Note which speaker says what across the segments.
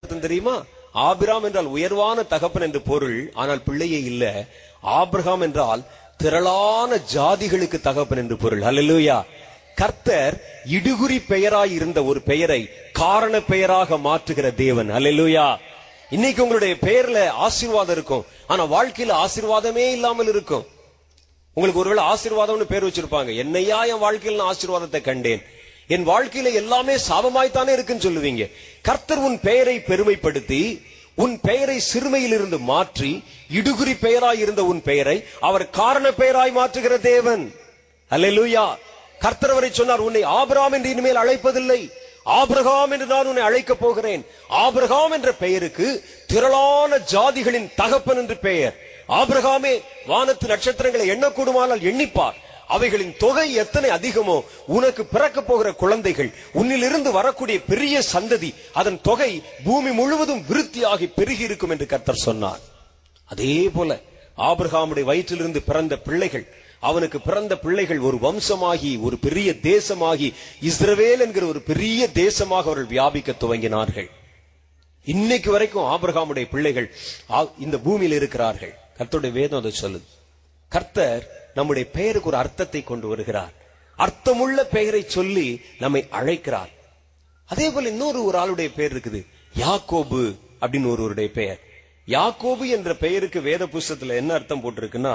Speaker 1: அர்த்தம் தெரியுமா ஆபிராம் என்றால் உயர்வான தகப்பன் என்று பொருள் ஆனால் பிள்ளையே இல்ல ஆபிரகாம் என்றால் திரளான ஜாதிகளுக்கு தகப்பன் என்று பொருள் அல்லேலூயா கர்த்தர் இடுகுறி பெயராய் இருந்த ஒரு பெயரை காரண பெயராக மாற்றுகிற தேவன் அல்லேலூயா இன்னைக்கு உங்களுடைய பெயர்ல ஆசீர்வாதம் இருக்கும் ஆனா வாழ்க்கையில ஆசீர்வாதமே இல்லாமல் இருக்கும் உங்களுக்கு ஒருவேளை ஆசீர்வாதம்னு பேர் வச்சிருப்பாங்க என்னையா என் வாழ்க்கையில் நான் ஆசீர்வாதத்தை கண்டேன் என் வாழ்க்கையில எல்லாமே சாபமாய்த்தானே இருக்குன்னு சொல்லுவீங்க கர்த்தர் உன் பெயரை பெருமைப்படுத்தி உன் பெயரை சிறுமையில் இருந்து மாற்றி இடுகுறி பெயராய் இருந்த உன் பெயரை அவர் காரண பெயராய் மாற்றுகிற தேவன் அல்லேலூயா கர்த்தர் அவரை சொன்னார் உன்னை ஆபிராம் என்று இனிமேல் அழைப்பதில்லை ஆபிரகாம் என்று நான் உன்னை அழைக்கப் போகிறேன் ஆபிரகாம் என்ற பெயருக்கு திரளான ஜாதிகளின் தகப்பன் என்று பெயர் ஆபிரகாமே வானத்து நட்சத்திரங்களை எண்ணக்கூடுமானால் எண்ணிப்பார் அவைகளின் தொகை எத்தனை அதிகமோ உனக்கு பிறக்க போகிற குழந்தைகள் உன்னிலிருந்து வரக்கூடிய பெரிய சந்ததி அதன் தொகை பூமி முழுவதும் விருத்தியாகி பெருகி இருக்கும் என்று கர்த்தர் சொன்னார் அதே போல ஆபிரகாமுடைய வயிற்றிலிருந்து பிறந்த பிள்ளைகள் அவனுக்கு பிறந்த பிள்ளைகள் ஒரு வம்சமாகி ஒரு பெரிய தேசமாகி இஸ்ரவேல் என்கிற ஒரு பெரிய தேசமாக அவர்கள் வியாபிக்க துவங்கினார்கள் இன்னைக்கு வரைக்கும் ஆபிரகாமுடைய பிள்ளைகள் ஆ- இந்த பூமியில் இருக்கிறார்கள் கர்த்தருடைய வேதம் அதை சொல்லுது கர்த்தர் நம்முடைய பெயருக்கு ஒரு அர்த்தத்தை கொண்டு வருகிறார் அர்த்தமுள்ள பெயரை சொல்லி நம்மை அழைக்கிறார் அதே போல இன்னொரு ஒரு ஆளுடைய பெயர் இருக்குது யாக்கோபு அப்படின்னு ஒருவருடைய பெயர் யாக்கோபு என்ற பெயருக்கு வேத புஸ்தகத்துல என்ன அர்த்தம் போட்டிருக்குன்னா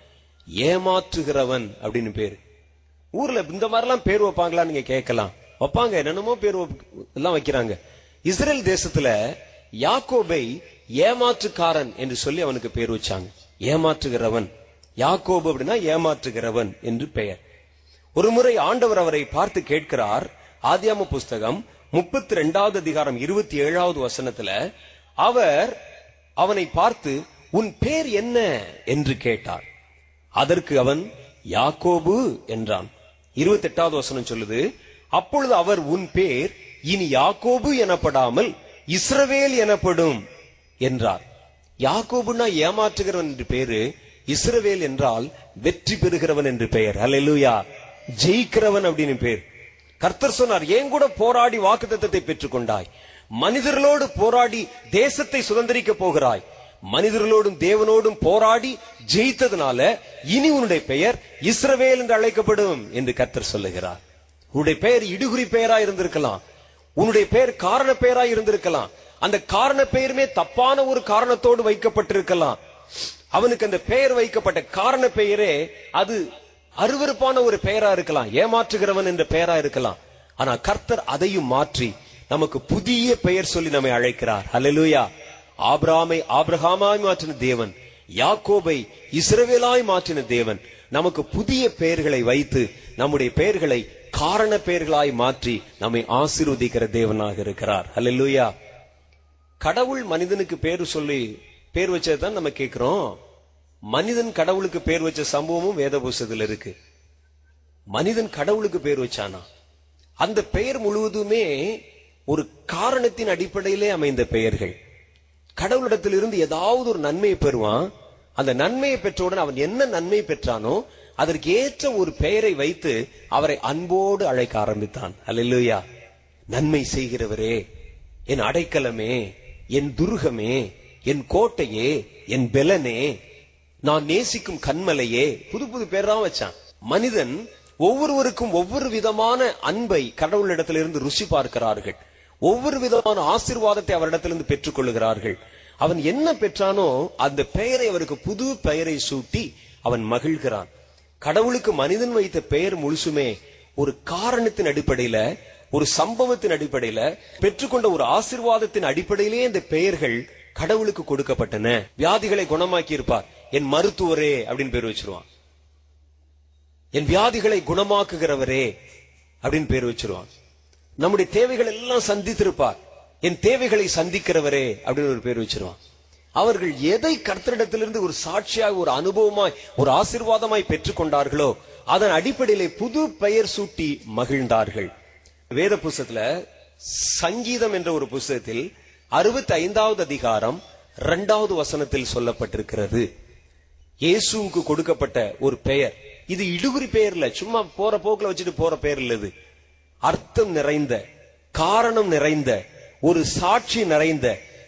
Speaker 1: ஏமாற்றுகிறவன் அப்படின்னு பேரு ஊர்ல இந்த மாதிரிலாம் பேர் வைப்பாங்களா நீங்க கேட்கலாம் வைப்பாங்க என்னென்னமோ பேர் வைப்- எல்லாம் வைக்கிறாங்க இஸ்ரேல் தேசத்துல யாக்கோபை ஏமாற்றுக்காரன் என்று சொல்லி அவனுக்கு பேர் வச்சாங்க ஏமாற்றுகிறவன் யாக்கோபு அப்படின்னா ஏமாற்றுகிறவன் என்று பெயர் ஒரு முறை ஆண்டவர் அவரை பார்த்து கேட்கிறார் ஆதியாம புஸ்தகம் முப்பத்தி ரெண்டாவது அதிகாரம் இருபத்தி ஏழாவது வசனத்துல அவர் அவனை பார்த்து உன் பேர் என்ன என்று கேட்டார் அதற்கு அவன் யாக்கோபு என்றான் இருபத்தி எட்டாவது வசனம் சொல்லுது அப்பொழுது அவர் உன் பேர் இனி யாக்கோபு எனப்படாமல் இஸ்ரவேல் எனப்படும் என்றார் யாக்கோபுனா ஏமாற்றுகிறவன் என்று பேரு இஸ்ரவேல் என்றால் வெற்றி பெறுகிறவன் என்று பெயர் அல்லேலூயா ஜெயிக்கிறவன் அப்படின்னு பேர் கர்த்தர் சொன்னார் ஏன் கூட போராடி வாக்குத்தத்தத்தை பெற்றுக்கொண்டாய் மனிதர்களோடு போராடி தேசத்தை சுதந்திரிக்க போகிறாய் மனிதர்களோடும் தேவனோடும் போராடி ஜெயித்ததுனால இனி உன்னுடைய பெயர் இஸ்ரவேல் என்று அழைக்கப்படும் என்று கர்த்தர் சொல்லுகிறார் உன்னுடைய பெயர் இடுகுறி பெயரா இருந்திருக்கலாம் உன்னுடைய பெயர் காரண பெயரா இருந்திருக்கலாம் அந்த காரண பெயருமே தப்பான ஒரு காரணத்தோடு வைக்கப்பட்டிருக்கலாம் அவனுக்கு அந்த பெயர் வைக்கப்பட்ட காரண பெயரே அது அருவருப்பான ஒரு பெயரா இருக்கலாம் ஏமாற்றுகிறவன் என்ற பெயரா இருக்கலாம் ஆனா கர்த்தர் அதையும் மாற்றி நமக்கு புதிய பெயர் சொல்லி நம்மை அழைக்கிறார் அல்லேலூயா ஆபிராமை ஆபிரகாமாய் மாற்றின தேவன் யாக்கோபை இஸ்ரவேலாய் மாற்றின தேவன் நமக்கு புதிய பெயர்களை வைத்து நம்முடைய பெயர்களை காரண பெயர்களாய் மாற்றி நம்மை ஆசீர்வதிக்கிற தேவனாக இருக்கிறார் அல்லேலூயா கடவுள் மனிதனுக்கு பேர் சொல்லி பேர் வச்சதுதான் நம்ம கேட்கிறோம் மனிதன் கடவுளுக்கு பேர் வச்ச சம்பவமும் வேத புஸ்தகத்துல இருக்கு மனிதன் கடவுளுக்கு பேர் வச்சானா அந்த பெயர் முழுவதுமே ஒரு காரணத்தின் அடிப்படையிலே அமைந்த பெயர்கள் கடவுளிடத்திலிருந்து ஏதாவது ஒரு நன்மையை பெறுவான் அந்த நன்மையை பெற்றவுடன் அவன் என்ன நன்மை பெற்றானோ அதற்கு ஏற்ற ஒரு பெயரை வைத்து அவரை அன்போடு அழைக்க ஆரம்பித்தான் அல்லேலூயா நன்மை செய்கிறவரே என் அடைக்கலமே என் துருகமே என் கோட்டையே என் பெலனே நான் நேசிக்கும் கண்மலையே புது புது பேர்தான் வச்சான் மனிதன் ஒவ்வொருவருக்கும் ஒவ்வொரு விதமான அன்பை கடவுளிடத்திலிருந்து ருசி பார்க்கிறார்கள் ஒவ்வொரு விதமான ஆசீர்வாதத்தை அவரிடத்திலிருந்து பெற்றுக் கொள்ளுகிறார்கள் அவன் என்ன பெற்றானோ அந்த பெயரை அவருக்கு புது பெயரை சூட்டி அவன் மகிழ்கிறான் கடவுளுக்கு மனிதன் வைத்த பெயர் முழுசுமே ஒரு காரணத்தின் அடிப்படையில ஒரு சம்பவத்தின் அடிப்படையில பெற்றுக்கொண்ட ஒரு ஆசீர்வாதத்தின் அடிப்படையிலே இந்த பெயர்கள் கடவுளுக்கு கொடுக்கப்பட்டன வியாதிகளை குணமாக்கி இருப்பார் என் மருத்துவரே அப்படின்னு பேர் வச்சிருவான் என் வியாதிகளை குணமாக்குகிறவரே அப்படின்னு பேர் வச்சிருவான் நம்முடைய தேவைகள் எல்லாம் சந்தித்திருப்பார் என் தேவைகளை சந்திக்கிறவரே அப்படின்னு ஒரு பேர் வச்சிருவான் அவர்கள் எதை கர்த்தரிடத்திலிருந்து ஒரு சாட்சியாக ஒரு அனுபவமாய் ஒரு ஆசீர்வாதமாய் பெற்றுக்கொண்டார்களோ அதன் அடிப்படையிலே புது பெயர் சூட்டி மகிழ்ந்தார்கள் வேத புஸ்தகத்துல சங்கீதம் என்ற ஒரு புஸ்தகத்தில் அறுபத்தி ஐந்தாவது அதிகாரம் இரண்டாவது வசனத்தில் சொல்லப்பட்டிருக்கிறது இயேசுவுக்கு கொடுக்கப்பட்ட ஒரு பெயர் இது இடுகுறி பெயர் இல்ல சும்மா போற போக்குல வச்சுட்டு போற பெயர் இல்ல இது அர்த்தம் நிறைந்த காரணம் நிறைந்த ஒரு சாட்சி நிறைந்த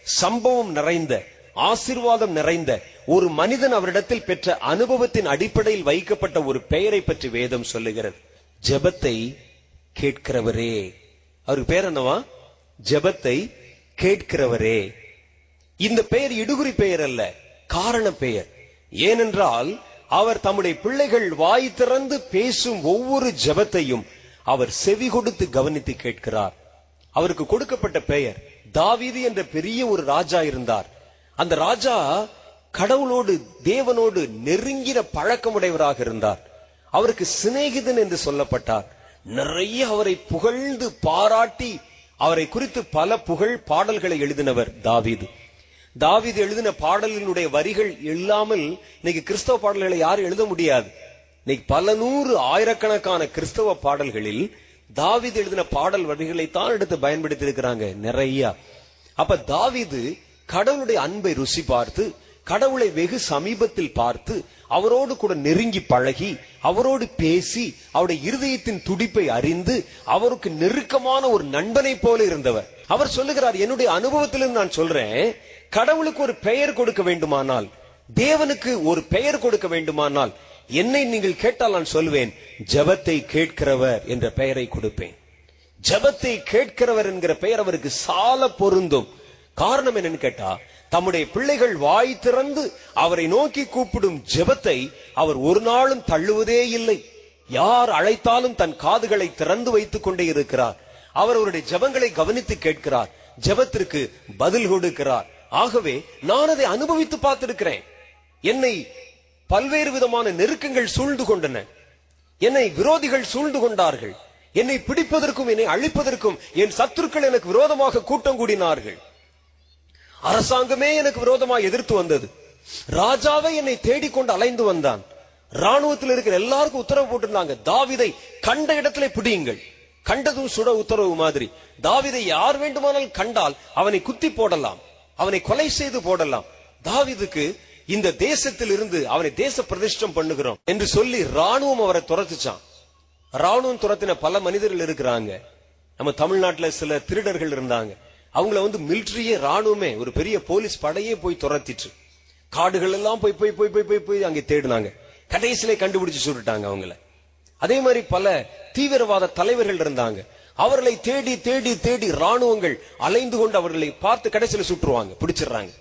Speaker 1: சம்பவம் நிறைந்த ஆசீர்வாதம் நிறைந்த ஒரு மனிதன் அவரிடத்தில் பெற்ற அனுபவத்தின் அடிப்படையில் வைக்கப்பட்ட ஒரு பெயரை பற்றி வேதம் சொல்லுகிறது ஜெபத்தை கேட்கிறவரே அவருக்கு பேர் என்னவா ஜெபத்தை கேட்கிறவரே இந்த பெயர் இடுகுறி பெயர் அல்ல காரண பெயர் ஏனென்றால் அவர் தம்முடைய பிள்ளைகள் வாய் திறந்து பேசும் ஒவ்வொரு ஜெபத்தையும் அவர் செவி கொடுத்து கவனித்து கேட்கிறார் அவருக்கு கொடுக்கப்பட்ட பெயர் தாவீது என்ற பெரிய ஒரு ராஜா இருந்தார் அந்த ராஜா கடவுளோடு தேவனோடு நெருங்கின பழக்கமுடையவராக இருந்தார் அவருக்கு சிநேகிதன் என்று சொல்லப்பட்டார் நிறைய அவரை புகழ்ந்து பாராட்டி அவரை குறித்து பல புகழ் பாடல்களை எழுதினவர் தாவீது தாவீது எழுதின பாடலினுடைய வரிகள் இல்லாமல் இன்னைக்கு கிறிஸ்தவ பாடல்களை யாரும் எழுத முடியாது இன்னைக்கு பல நூறு ஆயிரக்கணக்கான கிறிஸ்தவ பாடல்களில் தாவீது எழுதின பாடல் வரிகளை தான் எடுத்து பயன்படுத்தி இருக்கிறாங்க நிறைய அப்ப தாவீது கடவுளுடைய அன்பை ருசி பார்த்து கடவுளை வெகு சமீபத்தில் பார்த்து அவரோடு கூட நெருங்கி பழகி அவரோடு பேசி அவருடைய இருதயத்தின் துடிப்பை அறிந்து அவருக்கு நெருக்கமான ஒரு நண்பனை போல இருந்தவர் அவர் சொல்லுகிறார் என்னுடைய அனுபவத்திலிருந்து நான் சொல்றேன் கடவுளுக்கு ஒரு பெயர் கொடுக்க வேண்டுமானால் தேவனுக்கு ஒரு பெயர் கொடுக்க வேண்டுமானால் என்னை நீங்கள் கேட்டால் நான் சொல்வேன் ஜெபத்தை கேட்கிறவர் என்ற பெயரை கொடுப்பேன் ஜெபத்தை கேட்கிறவர் என்கிற பெயர் அவருக்கு சால பொருந்தும் காரணம் என்னன்னு கேட்டா தம்முடைய பிள்ளைகள் வாய் திறந்து அவரை நோக்கி கூப்பிடும் ஜெபத்தை அவர் ஒரு நாளும் தள்ளுவதே இல்லை யார் அழைத்தாலும் தன் காதுகளை திறந்து வைத்துக் கொண்டே இருக்கிறார் அவர் அவருடைய ஜெபங்களை கவனித்து கேட்கிறார் ஜெபத்திற்கு பதில் கொடுக்கிறார் ஆகவே நான் அதை அனுபவித்து பார்த்திருக்கிறேன் என்னை பல்வேறு விதமான நெருக்கங்கள் சூழ்ந்து கொண்டன என்னை விரோதிகள் சூழ்ந்து கொண்டார்கள் என்னை பிடிப்பதற்கும் என்னை அழிப்பதற்கும் என் சத்துருக்கள் எனக்கு விரோதமாக கூட்டம் கூடினார்கள் அரசாங்கமே எனக்கு விரோதமாக எதிர்த்து வந்தது ராஜாவே என்னை தேடிக்கொண்டு அலைந்து வந்தான் ராணுவத்தில் இருக்கிற எல்லாருக்கும் உத்தரவு போட்டிருந்தாங்க தாவிதை கண்ட இடத்துல பிடியுங்கள் கண்டதும் சுட உத்தரவு மாதிரி தாவிதை யார் வேண்டுமானால் கண்டால் அவனை குத்தி போடலாம் அவனை கொலை செய்து போடலாம் தாவிதுக்கு இந்த தேசத்தில் இருந்து அவனை தேச பிரதிஷ்டம் பண்ணுகிறோம் என்று சொல்லி ராணுவம் அவரை துரத்துச்சான் ராணுவம் துரத்தின பல மனிதர்கள் இருக்கிறாங்க நம்ம தமிழ்நாட்டுல சில திருடர்கள் இருந்தாங்க அவங்கள வந்து மிலிட்டரியே ராணுவமே ஒரு பெரிய போலீஸ் படையே போய் துரத்திட்டு காடுகள் எல்லாம் போய் போய் போய் போய் போய் போய் அங்கே தேடினாங்க கடைசியில கண்டுபிடிச்சு சுட்டுட்டாங்க அவங்கள அதே மாதிரி பல தீவிரவாத தலைவர்கள் இருந்தாங்க அவர்களை தேடி தேடி தேடி ராணுவங்கள் அலைந்து கொண்டு அவர்களை பார்த்து கடைசியில சுட்டுருவாங்க பிடிச்சிடுறாங்க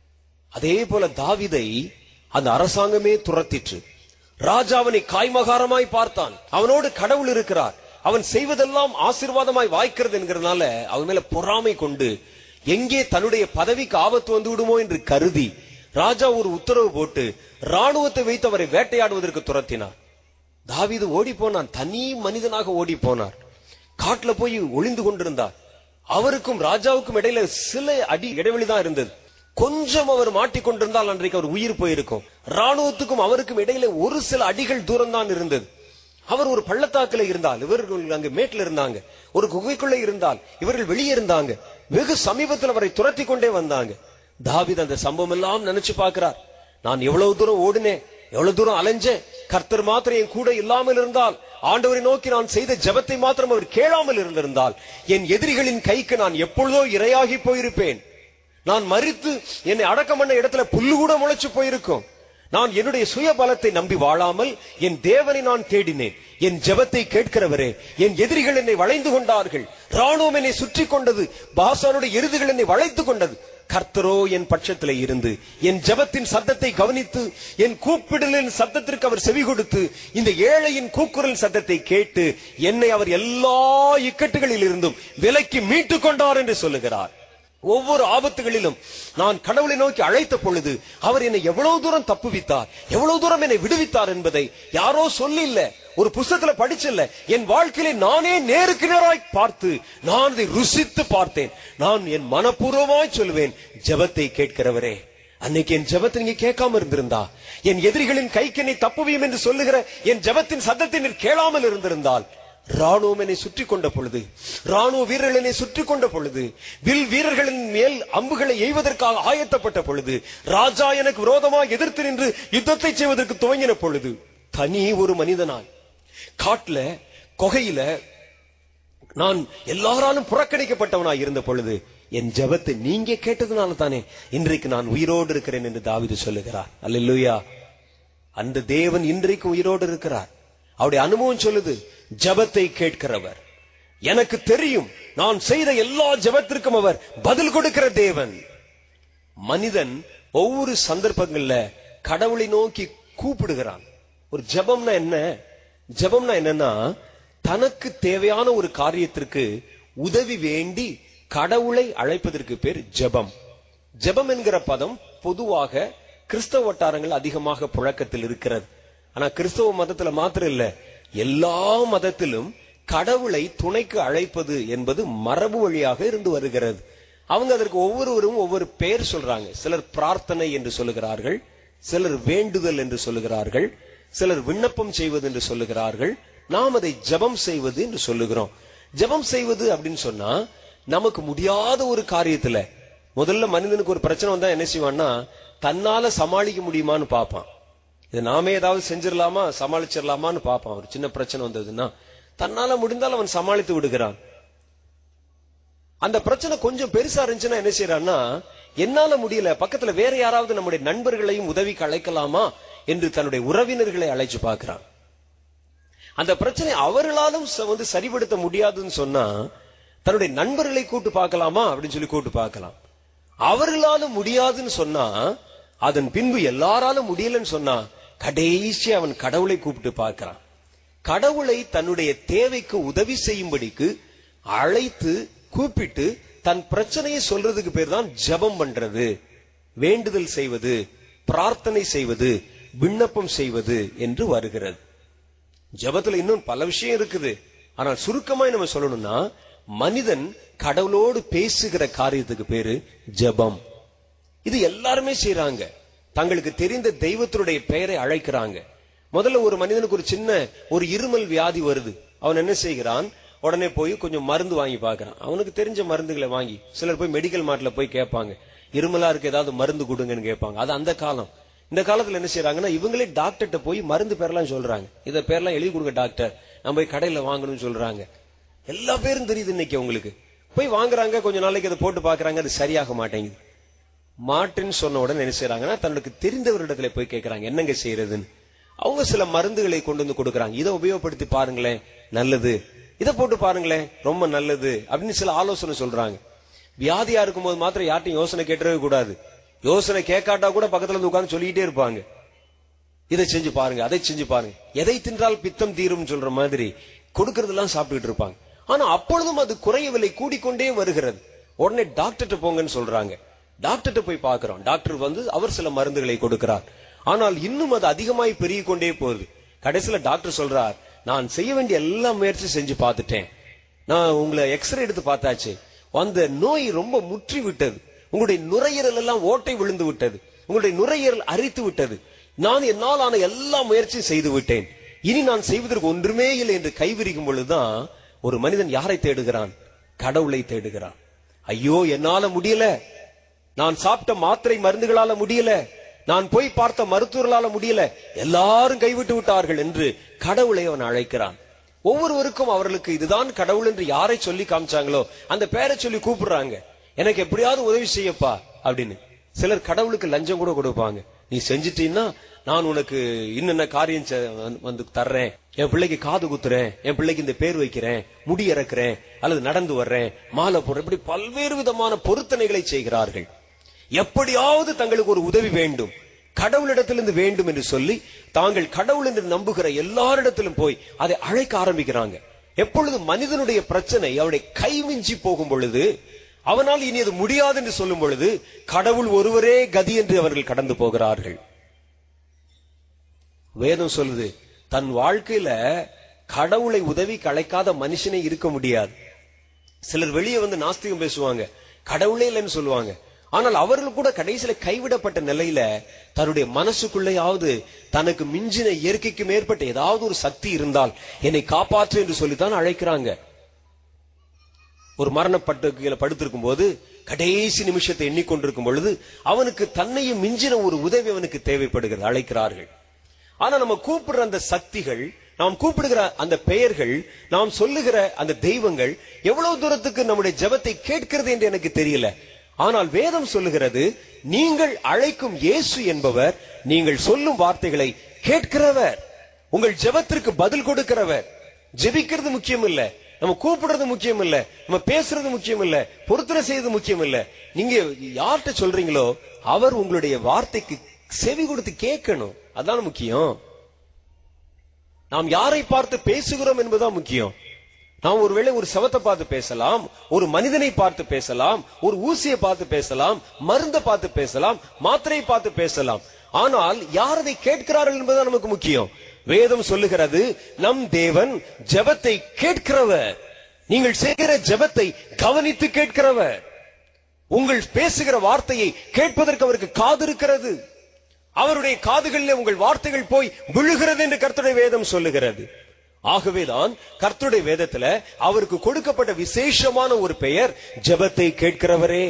Speaker 1: அதே போல தாவிதை அந்த அரசாங்கமே துரத்திற்று ராஜாவனை காய்மகாரமாய் பார்த்தான் அவனோடு கடவுள் இருக்கிறார் அவன் செய்வதெல்லாம் ஆசீர்வாதமாய் வாய்க்கிறது என்கிறதுனால அவன் மேல பொறாமை கொண்டு எங்கே தன்னுடைய பதவிக்கு ஆபத்து வந்து விடுமோ என்று கருதி ராஜா ஒரு உத்தரவு போட்டு ராணுவத்தை வைத்து அவரை வேட்டையாடுவதற்கு துரத்தினார் தாவீது ஓடி போனான் தனி மனிதனாக ஓடி போனார் காட்டுல போய் ஒளிந்து கொண்டிருந்தார் அவருக்கும் ராஜாவுக்கும் இடையில சில அடி இடைவெளி தான் இருந்தது கொஞ்சம் அவர் மாட்டிக்கொண்டிருந்தால் அன்றைக்கு அவர் உயிர் போயிருக்கும் ராணுவத்துக்கும் அவருக்கும் இடையில ஒரு சில அடிகள் தூரம் தான் இருந்தது அவர் ஒரு பள்ளத்தாக்குல இருந்தால் இவர்கள் அங்கு மேட்ல இருந்தாங்க ஒரு குகைக்குள்ள இருந்தால் இவர்கள் வெளியே இருந்தாங்க வெகு சமீபத்தில் அவரை துரத்தி கொண்டே வந்தாங்க தாவித் அந்த சம்பவம் எல்லாம் நினைச்சு பார்க்கிறார் நான் எவ்வளவு தூரம் ஓடினேன் எவ்வளவு தூரம் அலைஞ்சேன் கர்த்தர் மாத்திரம் என் கூட இல்லாமல் இருந்தால் ஆண்டவரை நோக்கி நான் செய்த ஜெபத்தை மாத்திரம் அவர் கேளாமல் இருந்திருந்தால் என் எதிரிகளின் கைக்கு நான் எப்பொழுதோ இரையாகி போயிருப்பேன் நான் மறித்து என்னை அடக்கம் பண்ண இடத்துல புல்லு கூட முளைச்சு போயிருக்கும் நான் என்னுடைய சுய பலத்தை நம்பி வாழாமல் என் தேவனை நான் தேடினேன் என் ஜெபத்தை கேட்கிறவரே என் எதிரிகள் என்னை வளைந்து கொண்டார்கள் ராணுவம் என்னை சுற்றி கொண்டது பாசானுடைய எருதுகள் என்னை வளைத்துக் கொண்டது கர்த்தரோ என் பட்சத்திலே இருந்து என் ஜெபத்தின் சத்தத்தை கவனித்து என் கூப்பிடலின் சத்தத்திற்கு அவர் செவி கொடுத்து இந்த ஏழையின் கூக்குரல் சத்தத்தை கேட்டு என்னை அவர் எல்லா இக்கட்டுகளில் இருந்தும் விலைக்கு மீட்டுக் கொண்டார் என்று சொல்லுகிறார் ஒவ்வொரு ஆபத்துகளிலும் நான் கடவுளை நோக்கி அழைத்த பொழுது அவர் என்னை எவ்வளவு தூரம் தப்புவித்தார் எவ்வளவு தூரம் என்னை விடுவித்தார் என்பதை யாரோ சொல்லி இல்ல ஒரு புஸ்தகத்துல படிச்சல என் வாழ்க்கையில நானே நேருக்கு நேராய் பார்த்து நான் அதை ருசித்து பார்த்தேன் நான் என் மனப்பூர்வமாய் சொல்லுவேன் ஜெபத்தை கேட்கிறவரே அன்னைக்கு என் ஜெபத்தை நீங்க கேட்காம இருந்திருந்தா என் எதிரிகளின் கைக்கு என்னை தப்புவியும் என்று சொல்லுகிற என் ஜெபத்தின் சத்தத்தை நீர் கேளாமல் இருந்திருந்தால் ராணுவம் என்னை சுற்றி கொண்ட பொழுது ராணுவ வீரர்கள் என்னை சுற்றி கொண்ட பொழுது வில் வீரர்களின் மேல் அம்புகளை எய்வதற்காக ஆயத்தப்பட்ட பொழுது ராஜா எனக்கு விரோதமாக எதிர்த்து நின்று யுத்தத்தை செய்வதற்கு துவங்கின பொழுது தனி ஒரு மனிதனாய் காட்டுல கொகையில நான் எல்லாராலும் புறக்கணிக்கப்பட்டவனாய் இருந்த பொழுது என் ஜெபத்தை நீங்க கேட்டதுனால தானே இன்றைக்கு நான் உயிரோடு இருக்கிறேன் என்று தாவீது சொல்லுகிறார் அல்லேலூயா அந்த தேவன் இன்றைக்கு உயிரோடு இருக்கிறார் அவருடைய அனுபவம் சொல்லுது ஜெபத்தை கேட்கிறவர் எனக்கு தெரியும் நான் செய்த எல்லா ஜெபத்திற்கும் அவர் பதில் கொடுக்கிற தேவன் மனிதன் ஒவ்வொரு சந்தர்ப்பங்கள்ல கடவுளை நோக்கி கூப்பிடுகிறான் ஒரு ஜெபம்னா என்ன ஜெபம்னா என்னன்னா தனக்கு தேவையான ஒரு காரியத்திற்கு உதவி வேண்டி கடவுளை அழைப்பதற்கு பேர் ஜெபம் ஜெபம் என்கிற பதம் பொதுவாக கிறிஸ்தவ வட்டாரங்கள் அதிகமாக புழக்கத்தில் இருக்கிறது ஆனா கிறிஸ்தவ மதத்துல மாத்திரம் இல்ல எல்லா மதத்திலும் கடவுளை துணைக்கு அழைப்பது என்பது மரபு வழியாக இருந்து வருகிறது அவங்க அதற்கு ஒவ்வொருவரும் ஒவ்வொரு பெயர் சொல்றாங்க சிலர் பிரார்த்தனை என்று சொல்லுகிறார்கள் சிலர் வேண்டுதல் என்று சொல்லுகிறார்கள் சிலர் விண்ணப்பம் செய்வது என்று சொல்லுகிறார்கள் நாம் அதை ஜெபம் செய்வது என்று சொல்லுகிறோம் ஜெபம் செய்வது அப்படின்னு சொன்னா நமக்கு முடியாத ஒரு காரியத்துல முதல்ல மனிதனுக்கு ஒரு பிரச்சனை வந்தா என்ன செய்வான்னா தன்னால சமாளிக்க முடியுமான்னு பார்ப்பான் இது நாமே ஏதாவது செஞ்சிடலாமா சமாளிச்சிடலாமான்னு பார்ப்பான் ஒரு சின்ன பிரச்சனை வந்ததுன்னா தன்னால முடிந்தால் அவன் சமாளித்து விடுகிறான் அந்த பிரச்சனை கொஞ்சம் பெருசா இருந்துச்சுன்னா என்ன செய்யறான்னா என்னால முடியல பக்கத்துல வேற யாராவது நம்முடைய நண்பர்களையும் உதவிக்கு அழைக்கலாமா என்று தன்னுடைய உறவினர்களை அழைச்சு பார்க்கிறான் அந்த பிரச்சனை அவர்களாலும் ச- வந்து சரிபடுத்த முடியாதுன்னு சொன்னா தன்னுடைய நண்பர்களை கூட்டு பார்க்கலாமா அப்படின்னு சொல்லி கூட்டு பார்க்கலாம் அவர்களாலும் முடியாதுன்னு சொன்னா அதன் பின்பு எல்லாராலும் முடியலன்னு சொன்னா கடைசி அவன் கடவுளை கூப்பிட்டு பார்க்கிறான் கடவுளை தன்னுடைய தேவைக்கு உதவி செய்யும்படிக்கு அழைத்து கூப்பிட்டு தன் பிரச்சனையை சொல்றதுக்கு பேர் தான் ஜெபம் பண்றது வேண்டுதல் செய்வது பிரார்த்தனை செய்வது விண்ணப்பம் செய்வது என்று வருகிறது ஜெபத்துல இன்னும் பல விஷயம் இருக்குது ஆனால் சுருக்கமாய் நம்ம சொல்லணும்னா மனிதன் கடவுளோடு பேசுகிற காரியத்துக்கு பேரு ஜெபம் இது எல்லாருமே செய்றாங்க தங்களுக்கு தெரிந்த தெய்வத்தினுடைய பெயரை அழைக்கிறாங்க முதல்ல ஒரு மனிதனுக்கு ஒரு சின்ன ஒரு இருமல் வியாதி வருது அவன் என்ன செய்கிறான் உடனே போய் கொஞ்சம் மருந்து வாங்கி பார்க்கறான் அவனுக்கு தெரிஞ்ச மருந்துகளை வாங்கி சிலர் போய் மெடிக்கல் மார்ட்ல போய் கேட்பாங்க இருமலா இருக்கு ஏதாவது மருந்து கொடுங்கன்னு கேட்பாங்க அது அந்த காலம் இந்த காலத்துல என்ன செய்யறாங்கன்னா இவங்களே டாக்டர்கிட்ட போய் மருந்து பேர்லாம் சொல்றாங்க இத பேர்லாம் எழுதி கொடுங்க டாக்டர் நம்ம போய் கடையில வாங்கணும்னு சொல்றாங்க எல்லா பேரும் தெரியுது இன்னைக்கு உங்களுக்கு போய் வாங்குறாங்க கொஞ்ச நாளைக்கு அதை போட்டு பாக்குறாங்க அது சரியாக மாட்டேங்குது மாட்டுன்னு சொன்ன உடனே என்ன செய்யறாங்கன்னா தன்னுக்கு தெரிந்தவரிடத்துல போய் கேட்கறாங்க என்னங்க செய்யறதுன்னு அவங்க சில மருந்துகளை கொண்டு வந்து கொடுக்கறாங்க இதை உபயோகப்படுத்தி பாருங்களேன் நல்லது இதை போட்டு பாருங்களேன் ரொம்ப நல்லது அப்படின்னு சில ஆலோசனை சொல்றாங்க வியாதியா இருக்கும்போது மாத்திரம் யார்ட்டையும் யோசனை கேட்டவே கூடாது யோசனை கேட்காட்டா கூட பக்கத்துல இருந்து உட்கார்ந்து சொல்லிக்கிட்டே இருப்பாங்க இதை செஞ்சு பாருங்க அதை செஞ்சு பாருங்க எதை தின்றால் பித்தம் தீரும் சொல்ற மாதிரி கொடுக்கறதெல்லாம் சாப்பிட்டுட்டு இருப்பாங்க ஆனா அப்பொழுதும் அது குறையவில்லை கூடிக்கொண்டே வருகிறது உடனே டாக்டர்கிட்ட போங்கன்னு சொல்றாங்க டாக்டர்கிட்ட போய் பார்க்கிறோம் டாக்டர் வந்து அவர் சில மருந்துகளை கொடுக்கிறார் ஆனால் இன்னும் அது அதிகமாய் பெருகிக் கொண்டே போகுது கடைசியில டாக்டர் சொல்றார் நான் செய்ய வேண்டிய எல்லா முயற்சி செஞ்சு பார்த்துட்டேன் நான் உங்களை எக்ஸ்ரே எடுத்து பார்த்தாச்சு அந்த நோய் ரொம்ப முற்றி விட்டது உங்களுடைய நுரையீரல் எல்லாம் ஓட்டை விழுந்து விட்டது உங்களுடைய நுரையீரல் அரித்து விட்டது நான் என்னால் ஆன எல்லா முயற்சியும் செய்து விட்டேன் இனி நான் செய்வதற்கு ஒன்றுமே இல்லை என்று கைவிரிக்கும் பொழுதுதான் ஒரு மனிதன் யாரை தேடுகிறான் கடவுளை தேடுகிறான் ஐயோ என்னால முடியல நான் சாப்பிட்ட மாத்திரை மருந்துகளால முடியல நான் போய் பார்த்த மருத்துவர்களால முடியல எல்லாரும் கைவிட்டு விட்டார்கள் என்று கடவுளை அவன் அழைக்கிறான் ஒவ்வொருவருக்கும் அவர்களுக்கு இதுதான் கடவுள் என்று யாரை சொல்லி காமிச்சாங்களோ அந்த பேரை சொல்லி கூப்பிடுறாங்க எனக்கு எப்படியாவது உதவி செய்யப்பா அப்படின்னு சிலர் கடவுளுக்கு லஞ்சம் கூட கொடுப்பாங்க நீ செஞ்சிட்டீன்னா நான் உனக்கு இன்னென்ன காரியம் செ- வந்து- வந்து தர்றேன் என் பிள்ளைக்கு காது குத்துறேன் என் பிள்ளைக்கு இந்த பேர் வைக்கிறேன் முடி இறக்குறேன் அல்லது நடந்து வர்றேன் மாலை போடுறேன் இப்படி பல்வேறு விதமான பொருத்தனைகளை செய்கிறார்கள் எப்படியாவது தங்களுக்கு ஒரு உதவி வேண்டும் கடவுளிடத்திலிருந்து வேண்டும் என்று சொல்லி தாங்கள் கடவுள் என்று நம்புகிற எல்லாரிடத்திலும் போய் அதை அழைக்க ஆரம்பிக்கிறாங்க எப்பொழுது மனிதனுடைய பிரச்சனை அவனுடைய கைமிஞ்சி போகும் பொழுது அவனால் இனி அது முடியாது என்று சொல்லும் பொழுது கடவுள் ஒருவரே கதி என்று அவர்கள் கடந்து போகிறார்கள் வேதம் சொல்லுது தன் வாழ்க்கையில கடவுளை உதவி கலைக்காத மனுஷனே இருக்க முடியாது சிலர் வெளியே வந்து நாஸ்திகம் பேசுவாங்க கடவுளே இல்லைன்னு சொல்லுவாங்க ஆனால் அவர்கள் கூட கடைசியில கைவிடப்பட்ட நிலையில தன்னுடைய மனசுக்குள்ளேயாவது தனக்கு மிஞ்சின இயற்கைக்கு மேற்பட்ட ஏதாவது ஒரு சக்தி இருந்தால் என்னை காப்பாற்று என்று சொல்லித்தான் அழைக்கிறாங்க ஒரு மரணப்பட்டுக்கையில படுத்திருக்கும் போது கடைசி நிமிஷத்தை எண்ணிக்கொண்டிருக்கும் பொழுது அவனுக்கு தன்னையும் மிஞ்சின ஒரு உதவி அவனுக்கு தேவைப்படுகிறது அழைக்கிறார்கள் ஆனா நம்ம கூப்பிடுற அந்த சக்திகள் நாம் கூப்பிடுகிற அந்த பெயர்கள் நாம் சொல்லுகிற அந்த தெய்வங்கள் எவ்வளவு தூரத்துக்கு நம்முடைய ஜெபத்தை கேட்கிறது என்று எனக்கு தெரியல ஆனால் வேதம் சொல்லுகிறது நீங்கள் அழைக்கும் இயேசு என்பவர் நீங்கள் சொல்லும் வார்த்தைகளை கேட்கிறவர் உங்கள் ஜெபத்திற்கு பதில் கொடுக்கிறவர் ஜெபிக்கிறது முக்கியம் இல்ல நம்ம கூப்பிடுறது முக்கியம் இல்ல நம்ம பேசுறது முக்கியம் இல்ல பொருத்தனை செய்யறது முக்கியம் இல்ல நீங்க யார்கிட்ட சொல்றீங்களோ அவர் உங்களுடைய வார்த்தைக்கு செவி கொடுத்து கேட்கணும் அதான் முக்கியம் நாம் யாரை பார்த்து பேசுகிறோம் என்பதுதான் முக்கியம் நாம் ஒருவேளை ஒரு சவத்தை பார்த்து பேசலாம் ஒரு மனிதனை பார்த்து பேசலாம் ஒரு ஊசியை பார்த்து பேசலாம் மருந்தை பார்த்து பேசலாம் மாத்திரையை பார்த்து பேசலாம் ஆனால் யார் அதை கேட்கிறார்கள் என்பதுதான் நமக்கு முக்கியம் வேதம் சொல்லுகிறது நம் தேவன் ஜெபத்தை கேட்கிறவர் நீங்கள் செய்கிற ஜெபத்தை கவனித்து கேட்கிறவர் உங்கள் பேசுகிற வார்த்தையை கேட்பதற்கு அவருக்கு காது இருக்கிறது அவருடைய காதுகளில் உங்கள் வார்த்தைகள் போய் விழுகிறது என்று கர்த்தருடைய வேதம் சொல்லுகிறது ஆகவேதான் கர்த்தருடைய வேதத்துல அவருக்கு கொடுக்கப்பட்ட விசேஷமான ஒரு பெயர் ஜெபத்தை கேட்கிறவரே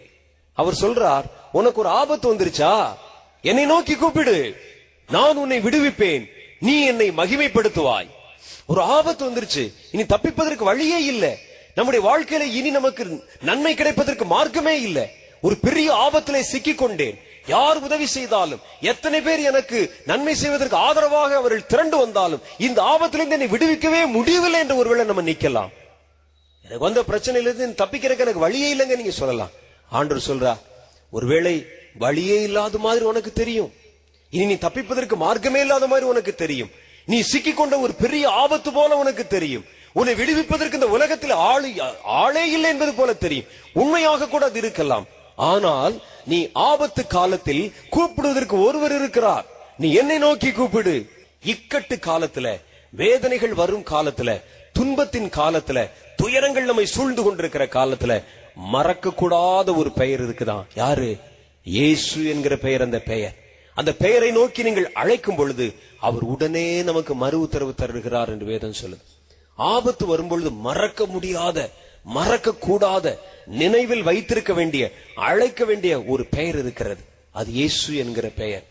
Speaker 1: அவர் சொல்றார் உனக்கு ஒரு ஆபத்து வந்துருச்சா என்னை நோக்கி கூப்பிடு நான் உன்னை விடுவிப்பேன் நீ என்னை மகிமைப்படுத்துவாய் ஒரு ஆபத்து வந்துருச்சு இனி தப்பிப்பதற்கு வழியே இல்லை நம்முடைய வாழ்க்கையில இனி நமக்கு நன்மை கிடைப்பதற்கு மார்க்கமே இல்லை ஒரு பெரிய ஆபத்திலே சிக்கிக் கொண்டேன் யார் உதவி செய்தாலும் எத்தனை பேர் எனக்கு நன்மை செய்வதற்கு ஆதரவாக அவர்கள் திரண்டு வந்தாலும் இந்த ஆபத்திலிருந்து என்னை விடுவிக்கவே முடியவில்லை என்று ஒருவேளை நம்ம நிக்கலாம் எனக்கு வந்த பிரச்சனையிலிருந்து தப்பிக்கிறதுக்கு எனக்கு வழியே இல்லைங்க நீங்க சொல்லலாம் ஆண்டவர் சொல்றா ஒருவேளை வழியே இல்லாத மாதிரி உனக்கு தெரியும் இனி நீ தப்பிப்பதற்கு மார்க்கமே இல்லாத மாதிரி உனக்கு தெரியும் நீ சிக்கிக்கொண்ட ஒரு பெரிய ஆபத்து போல உனக்கு தெரியும் உன்னை விடுவிப்பதற்கு இந்த உலகத்தில் ஆளு ஆளே இல்லை என்பது போல தெரியும் உண்மையாக கூட அது இருக்கலாம் ஆனால் நீ ஆபத்து காலத்தில் கூப்பிடுவதற்கு ஒருவர் இருக்கிறார் நீ என்னை நோக்கி கூப்பிடு இக்கட்டு காலத்துல வேதனைகள் வரும் காலத்துல துன்பத்தின் காலத்துல துயரங்கள் நம்மை சூழ்ந்து கொண்டிருக்கிற காலத்துல மறக்க கூடாத ஒரு பெயர் இருக்குதான் யாரு இயேசு என்கிற பெயர் அந்த பெயர் அந்த பெயரை நோக்கி நீங்கள் அழைக்கும் பொழுது அவர் உடனே நமக்கு மறு உத்தரவு தருகிறார் என்று வேதம் சொல்லுது ஆபத்து வரும்பொழுது மறக்க முடியாத மறக்க கூடாத நினைவில் வைத்திருக்க வேண்டிய அழைக்க வேண்டிய ஒரு பெயர் இருக்கிறது அது இயேசு என்கிற பெயர்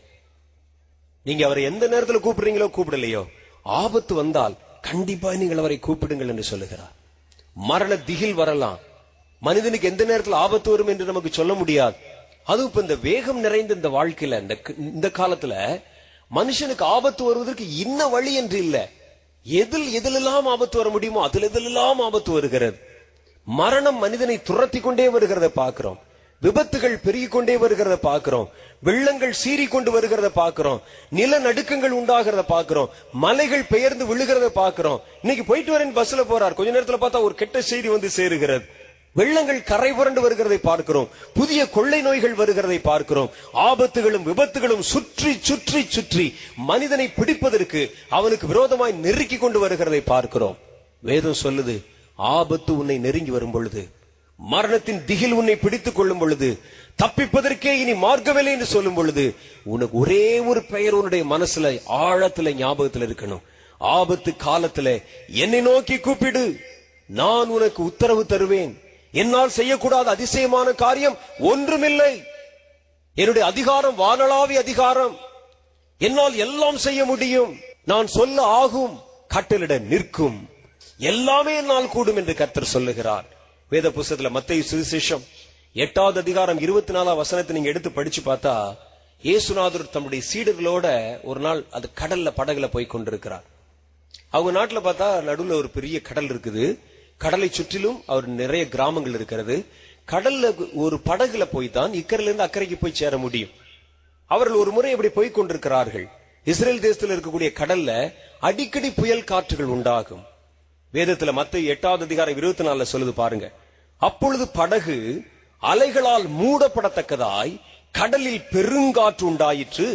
Speaker 1: நீங்க அவரை எந்த நேரத்துல கூப்பிடுறீங்களோ கூப்பிடலையோ ஆபத்து வந்தால் கண்டிப்பா நீங்கள் அவரை கூப்பிடுங்கள் என்று சொல்லுகிறார் மரண திகில் வரலாம் மனிதனுக்கு எந்த நேரத்தில் ஆபத்து வரும் என்று நமக்கு சொல்ல முடியாது அதுவும் இப்ப இந்த வேகம் நிறைந்த இந்த வாழ்க்கையில இந்த இந்த காலத்துல மனுஷனுக்கு ஆபத்து வருவதற்கு இன்ன வழி என்று இல்ல எதில் எதிலெல்லாம் ஆபத்து வர முடியுமோ அதில் எதிலெல்லாம் ஆபத்து வருகிறது மரணம் மனிதனை துரத்தி கொண்டே வருகிறத பாக்குறோம் விபத்துகள் பெருகிக் கொண்டே வருகிறத பாக்குறோம் வெள்ளங்கள் சீறி கொண்டு வருகிறத பாக்குறோம் நிலநடுக்கங்கள் உண்டாகிறத பாக்குறோம் மலைகள் பெயர்ந்து விழுகிறத பாக்குறோம் இன்னைக்கு போயிட்டு வரேன் பஸ்ல போறார் கொஞ்ச நேரத்துல பார்த்தா ஒரு கெட்ட செய்தி வந்து சேருகிறது வெள்ளங்கள் கரை புரண்டு வருகிறதை பார்க்கிறோம் புதிய கொள்ளை நோய்கள் வருகிறதை பார்க்கிறோம் ஆபத்துகளும் விபத்துகளும் சுற்றி சுற்றி சுற்றி மனிதனை பிடிப்பதற்கு அவனுக்கு விரோதமாய் நெருக்கி கொண்டு வருகிறதை பார்க்கிறோம் வேதம் சொல்லுது ஆபத்து உன்னை நெருங்கி வரும் பொழுது மரணத்தின் திகில் உன்னை பிடித்துக் கொள்ளும் பொழுது தப்பிப்பதற்கே இனி மார்க்கவில்லை என்று சொல்லும் பொழுது உனக்கு ஒரே ஒரு பெயர் உன்னுடைய மனசுல ஆழத்துல ஞாபகத்துல இருக்கணும் ஆபத்து காலத்துல என்னை நோக்கி கூப்பிடு நான் உனக்கு உத்தரவு தருவேன் என்னால் செய்யக்கூடாத அதிசயமான காரியம் ஒன்றுமில்லை என்னுடைய அதிகாரம் வானளாவி அதிகாரம் என்னால் எல்லாம் செய்ய முடியும் நான் சொல்ல ஆகும் கட்டளிட நிற்கும் எல்லாமே என்னால் கூடும் என்று கர்த்தர் சொல்லுகிறார் வேத புஸ்தகத்துல மத்திய சுவிசேஷம் எட்டாவது அதிகாரம் இருபத்தி நாலாம் வசனத்தை நீங்க எடுத்து படிச்சு பார்த்தா இயேசுநாதர் தம்முடைய சீடர்களோட ஒரு நாள் அது கடல்ல படகுல போய் கொண்டிருக்கிறார் அவங்க நாட்டுல பார்த்தா நடுவுல ஒரு பெரிய கடல் இருக்குது கடலை சுற்றிலும் அவர் நிறைய கிராமங்கள் இருக்கிறது கடல்ல ஒரு படகுல போய் தான் இக்கரையில இருந்து அக்கறைக்கு போய் சேர முடியும் அவர்கள் ஒரு முறை இப்படி போய் கொண்டிருக்கிறார்கள் இஸ்ரேல் தேசத்தில் இருக்கக்கூடிய கடல்ல அடிக்கடி புயல் காற்றுகள் உண்டாகும் வேதத்துல மத்த எட்டாவது அதிகாரம் இருபத்தி நாலுல சொல்லுது பாருங்க அப்பொழுது படகு அலைகளால் மூடப்படத்தக்கதாய் கடலில் பெருங்காற்று உண்டாயிற்று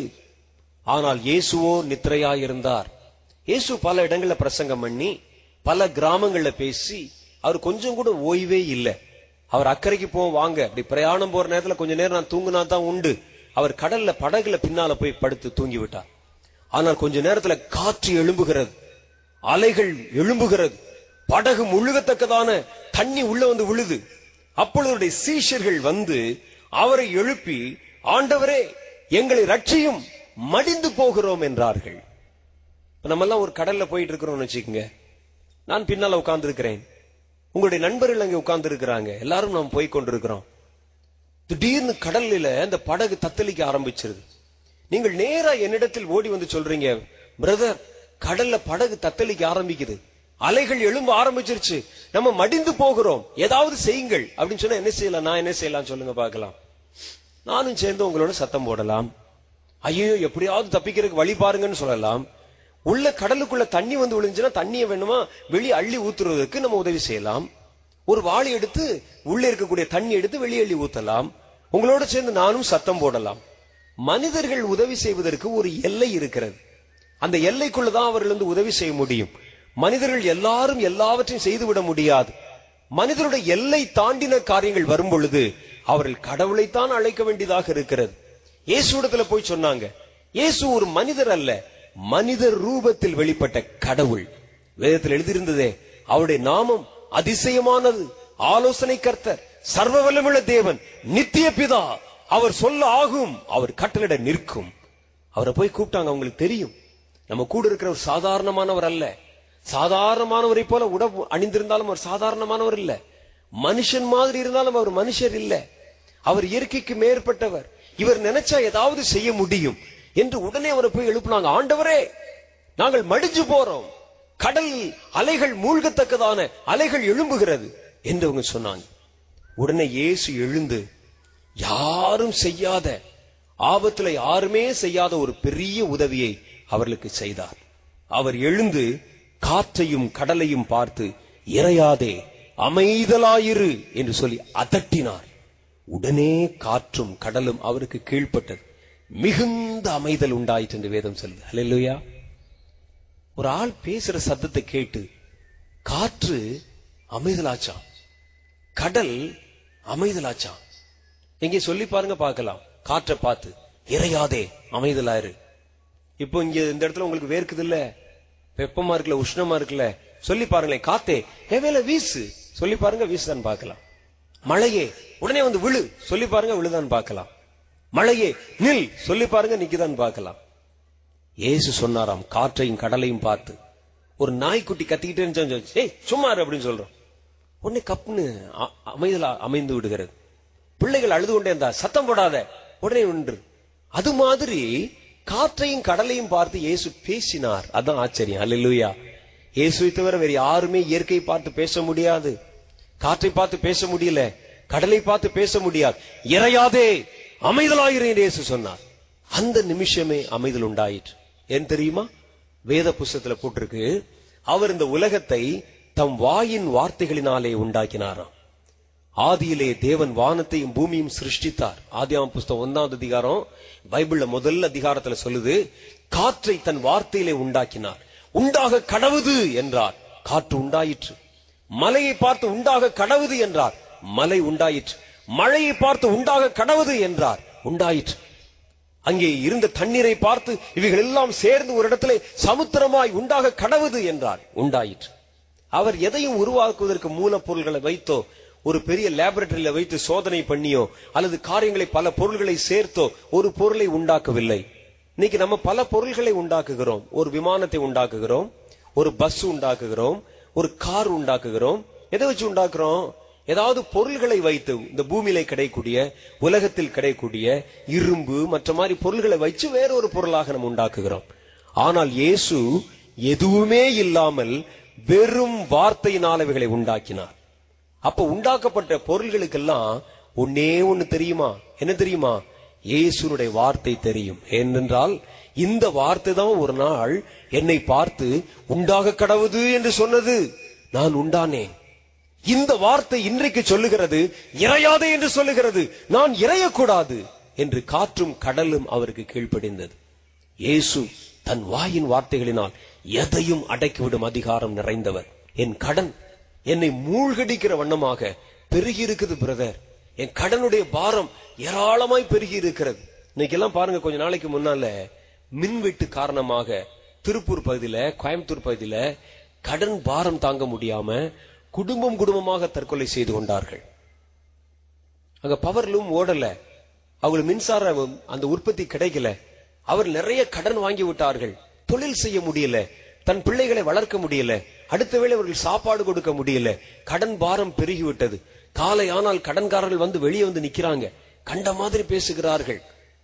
Speaker 1: ஆனால் இயேசுவோ நித்திரையாயிருந்தார் இயேசு பல இடங்கள்ல பிரசங்கம் பண்ணி பல கிராமங்கள்ல பேசி அவர் கொஞ்சம் கூட ஓய்வே இல்லை அவர் அக்கறைக்கு போவோம் வாங்க அப்படி பிரயாணம் போற நேரத்துல கொஞ்ச நேரம் நான் தூங்குனா தான் உண்டு அவர் கடல்ல படகுல பின்னால போய் படுத்து தூங்கி விட்டார் ஆனால் கொஞ்ச நேரத்துல காற்று எழும்புகிறது அலைகள் எழும்புகிறது படகு முழுகத்தக்கதான தண்ணி உள்ள வந்து விழுது அப்பொழுது சீஷர்கள் வந்து அவரை எழுப்பி ஆண்டவரே எங்களை ரட்சியும் மடிந்து போகிறோம் என்றார்கள் இப்ப நம்ம எல்லாம் ஒரு கடல்ல போயிட்டு இருக்கிறோம்னு வச்சுக்கோங்க நான் பின்னால உட்கார்ந்து இருக்கிறேன் உங்களுடைய நண்பர்கள் அங்கே உட்கார்ந்து இருக்கிறாங்க எல்லாரும் நாம் போய் கொண்டிருக்கிறோம் திடீர்னு கடல்ல அந்த படகு தத்தளிக்க ஆரம்பிச்சிருது நீங்கள் நேரா என்னிடத்தில் ஓடி வந்து சொல்றீங்க பிரதர் கடல்ல படகு தத்தளிக்க ஆரம்பிக்குது அலைகள் எழும்ப ஆரம்பிச்சிருச்சு நம்ம மடிந்து போகிறோம் ஏதாவது செய்யுங்கள் அப்படின்னு சொன்னா என்ன செய்யலாம் நான் என்ன செய்யலாம் சொல்லுங்க பார்க்கலாம் நானும் சேர்ந்து உங்களோட சத்தம் போடலாம் ஐயோ எப்படியாவது தப்பிக்கிறதுக்கு வழி பாருங்கன்னு சொல்லலாம் உள்ள கடலுக்குள்ள தண்ணி வந்து விழுந்துச்சுன்னா தண்ணியை வேணுமா வெளியே அள்ளி ஊத்துறதுக்கு நம்ம உதவி செய்யலாம் ஒரு வாளி எடுத்து உள்ள இருக்கக்கூடிய தண்ணி எடுத்து வெளியே அள்ளி ஊத்தலாம் உங்களோட சேர்ந்து நானும் சத்தம் போடலாம் மனிதர்கள் உதவி செய்வதற்கு ஒரு எல்லை இருக்கிறது அந்த எல்லைக்குள்ளதான் அவர்கள் வந்து உதவி செய்ய முடியும் மனிதர்கள் எல்லாரும் எல்லாவற்றையும் செய்துவிட முடியாது மனிதருடைய எல்லை தாண்டின காரியங்கள் வரும் பொழுது அவர்கள் கடவுளைத்தான் அழைக்க வேண்டியதாக இருக்கிறது இயேசுடத்துல போய் சொன்னாங்க இயேசு ஒரு மனிதர் அல்ல மனிதர் ரூபத்தில் வெளிப்பட்ட கடவுள் வேதத்தில் எழுதியிருந்ததே அவருடைய நாமம் அதிசயமானது ஆலோசனை கர்த்தர் சர்வ வல்லமுள்ள தேவன் நித்திய பிதா அவர் சொல்ல ஆகும் அவர் கட்டளிட நிற்கும் அவரை போய் கூப்பிட்டாங்க அவங்களுக்கு தெரியும் நம்ம கூட இருக்கிற ஒரு சாதாரணமானவர் அல்ல சாதாரணமானவரை போல உடம்பு அணிந்திருந்தாலும் அவர் சாதாரணமானவர் இல்ல மனுஷன் மாதிரி இருந்தாலும் அவர் மனுஷர் இல்ல அவர் இயற்கைக்கு மேற்பட்டவர் இவர் நினைச்சா ஏதாவது செய்ய முடியும் என்று உடனே அவரை போய் எழுப்புனாங்க ஆண்டவரே நாங்கள் மடிஞ்சு போறோம் கடல் அலைகள் மூழ்கத்தக்கதான அலைகள் எழும்புகிறது என்று அவங்க சொன்னாங்க உடனே இயேசு எழுந்து யாரும் செய்யாத ஆபத்துல யாருமே செய்யாத ஒரு பெரிய உதவியை அவர்களுக்கு செய்தார் அவர் எழுந்து காற்றையும் கடலையும் பார்த்து இறையாதே அமைதலாயிரு என்று சொல்லி அதட்டினார் உடனே காற்றும் கடலும் அவருக்கு கீழ்ப்பட்டது மிகுந்த அமைதல் உண்டாயிற்று என்று வேதம் சொல்லுது அல்லேலூயா ஒரு ஆள் பேசுற சத்தத்தை கேட்டு காற்று அமைதலாச்சாம் கடல் அமைதலாச்சாம் எங்கே சொல்லி பாருங்க பார்க்கலாம் காற்றை பார்த்து இறையாதே அமைதலாயிரு இப்போ இங்க இந்த இடத்துல உங்களுக்கு வேர்க்குது இல்ல வெப்பமா இருக்குல்ல உஷ்ணமா இருக்குல்ல சொல்லி பாருங்களேன் காத்தே எவேல வீசு சொல்லி பாருங்க வீசுதான் பார்க்கலாம் மழையே உடனே வந்து விழு சொல்லி பாருங்க விழுதான் பார்க்கலாம் மழையே நில் சொல்லி பாருங்க நிக்குதான் பார்க்கலாம் இயேசு சொன்னாராம் காற்றையும் கடலையும் பார்த்து ஒரு நாய்க்குட்டி கத்திக்கிட்டே இருந்துச்சு ஏய் சும்மா இரு" அப்படின்னு சொல்றோம் உடனே கப்புன்னு அ- அமைதலா அமைந்து விடுகிறது பிள்ளைகள் அழுது கொண்டே இருந்தா சத்தம் போடாத உடனே நின்று அது மாதிரி காற்றையும் கடலையும் பார்த்து இயேசு பேசினார் அதான் ஆச்சரியம் அல்லேலூயா இயேசுவை தவிர வேற யாருமே இயற்கையை பார்த்து பேச முடியாது காற்றை பார்த்து பேச முடியல கடலை பார்த்து பேச முடியாது இறையாதே அமைதலாயிரேன் இயேசு சொன்னார் அந்த நிமிஷமே அமைதல் உண்டாயிற்று ஏன் தெரியுமா வேத புஸ்தகத்துல போட்டிருக்கு அவர் இந்த உலகத்தை தம் வாயின் வார்த்தைகளினாலே உண்டாக்கினாராம் ஆதியிலே தேவன் வானத்தையும் பூமியும் சிருஷ்டித்தார் ஆதியாம புஸ்தகம் ஒன்னாவது அதிகாரம் பைபிள்ல முதல் அதிகாரத்துல சொல்லுது காற்றை தன் வார்த்தையிலே உண்டாக்கினார் உண்டாக கடவுது என்றார் காற்று உண்டாயிற்று மலையை பார்த்து உண்டாக கடவுது என்றார் மலை உண்டாயிற்று மழையை பார்த்து உண்டாக கடவுது என்றார் உண்டாயிற்று அங்கே இருந்த தண்ணீரை பார்த்து இவைகள் எல்லாம் சேர்ந்து ஒரு இடத்துல சமுத்திரமாய் உண்டாக கடவுது என்றார் உண்டாயிற்று அவர் எதையும் உருவாக்குவதற்கு மூலப்பொருள்களை வைத்தோ ஒரு பெரிய லேபரட்டரியில வைத்து சோதனை பண்ணியோ அல்லது காரியங்களை பல பொருள்களை சேர்த்தோ ஒரு பொருளை உண்டாக்கவில்லை இன்னைக்கு நம்ம பல பொருள்களை உண்டாக்குகிறோம் ஒரு விமானத்தை உண்டாக்குகிறோம் ஒரு பஸ் உண்டாக்குகிறோம் ஒரு கார் உண்டாக்குகிறோம் எதை வச்சு உண்டாக்குறோம் ஏதாவது பொருள்களை வைத்து இந்த பூமியில கிடைக்கக்கூடிய உலகத்தில் கிடைக்கக்கூடிய இரும்பு மற்ற மாதிரி பொருள்களை வச்சு வேற ஒரு பொருளாக நம்ம உண்டாக்குகிறோம் ஆனால் இயேசு எதுவுமே இல்லாமல் வெறும் வார்த்தையினால் அவைகளை உண்டாக்கினார் அப்ப உண்டாக்கப்பட்ட பொருள்களுக்கெல்லாம் ஒன்னே ஒண்ணு தெரியுமா என்ன தெரியுமா இயேசுனுடைய வார்த்தை தெரியும் ஏனென்றால் இந்த வார்த்தை தான் ஒரு நாள் என்னை பார்த்து உண்டாக கடவுது என்று சொன்னது நான் உண்டானேன் இந்த வார்த்தை இன்றைக்கு சொல்லுகிறது இறையாதே என்று சொல்லுகிறது நான் இறையக்கூடாது என்று காற்றும் கடலும் அவருக்கு கீழ்ப்படிந்தது இயேசு தன் வாயின் வார்த்தைகளினால் எதையும் அடக்கிவிடும் அதிகாரம் நிறைந்தவர் என் கடன் என்னை மூழ்கடிக்கிற வண்ணமாக பெருகி இருக்குது பிரதர் என் கடனுடைய பாரம் ஏராளமாய் பெருகி இருக்கிறது இன்னைக்கு எல்லாம் பாருங்க கொஞ்ச நாளைக்கு முன்னால மின்வெட்டு காரணமாக திருப்பூர் பகுதியில கோயம்புத்தூர் பகுதியில கடன் பாரம் தாங்க முடியாம குடும்பம் குடும்பமாக தற்கொலை செய்து கொண்டார்கள் அங்க பவர்லும் ஓடல அவங்களுக்கு மின்சார அந்த உற்பத்தி கிடைக்கல அவர் நிறைய கடன் வாங்கி விட்டார்கள் தொழில் செய்ய முடியல தன் பிள்ளைகளை வளர்க்க முடியல அடுத்த வேளை அவர்கள் சாப்பாடு கொடுக்க முடியல கடன் பாரம் பெருகிவிட்டது காலை ஆனால் கடன்காரர்கள் வந்து வெளியே வந்து நிக்கிறாங்க கண்ட மாதிரி பேசுகிறார்கள்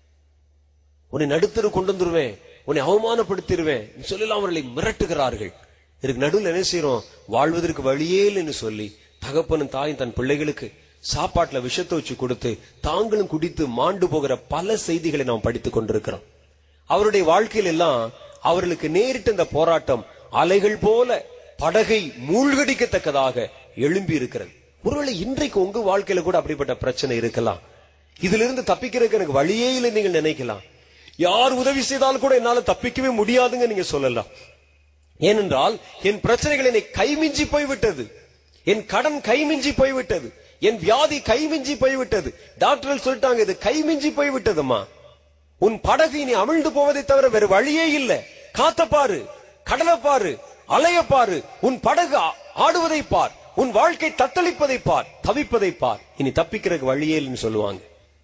Speaker 1: உன்னை நடுத்தரு கொண்டு வந்துருவேன் உன்னை அவமானப்படுத்திடுவேன் சொல்லலாம் அவர்களை மிரட்டுகிறார்கள் இதுக்கு நடுவில் என்ன செய்யறோம் வாழ்வதற்கு வழியே இல்லைன்னு சொல்லி தகப்பனும் தாயும் தன் பிள்ளைகளுக்கு சாப்பாட்டுல விஷத்தை வச்சு கொடுத்து தாங்களும் குடித்து மாண்டு போகிற பல செய்திகளை நாம் படித்துக் கொண்டிருக்கிறோம் அவருடைய வாழ்க்கையில் எல்லாம் அவர்களுக்கு நேரிட்ட இந்த போராட்டம் அலைகள் போல படகை மூழ்கடிக்கத்தக்கதாக எழும்பி இருக்கிறது ஒருவேளை இன்றைக்கு உங்க வாழ்க்கையில கூட அப்படிப்பட்ட பிரச்சனை இருக்கலாம் இதிலிருந்து தப்பிக்கிறதுக்கு எனக்கு வழியே இல்லை நீங்கள் நினைக்கலாம் யார் உதவி செய்தாலும் கூட என்னால தப்பிக்கவே முடியாதுங்க நீங்க சொல்லலாம் ஏனென்றால் என் பிரச்சனைகள் என்னை கைமிஞ்சி போய்விட்டது என் கடன் கைமிஞ்சி போய்விட்டது என் வியாதி கைமிஞ்சி போய்விட்டது டாக்டர்கள் சொல்லிட்டாங்க இது கைமிஞ்சி போய்விட்டதுமா உன் படகு இனி அமிழ்ந்து போவதை தவிர வேறு வழியே இல்ல காத்த பாரு கடலை பாரு அலைய பாரு உன் படகு ஆ- ஆடுவதை பார் உன் வாழ்க்கை தத்தளிப்பதை பார் தவிப்பதை பார் இனி தப்பிக்கிறதுக்கு வழியே இல்லைன்னு சொல்லுவாங்க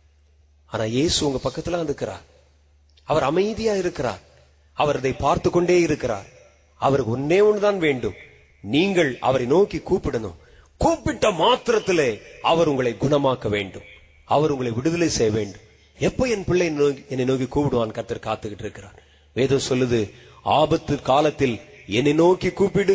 Speaker 1: ஆனா இயேசு உங்க பக்கத்துல இருக்கிறார் அவர் அமைதியா இருக்கிறார் அவர் அதை பார்த்து கொண்டே இருக்கிறார் அவருக்கு ஒன்னே ஒண்ணுதான் வேண்டும் நீங்கள் அவரை நோக்கி கூப்பிடணும் கூப்பிட்ட மாத்திரத்திலே அவர் உங்களை குணமாக்க வேண்டும் அவர் உங்களை விடுதலை செய்ய வேண்டும் எப்போ என் பிள்ளை என்னை நோக்கி- என்னை நோக்கி கூப்பிடுவான் கத்தர் காத்துக்கிட்டு இருக்கிறார் வேதம் சொல்லுது ஆபத்து காலத்தில் என்னை நோக்கி கூப்பிடு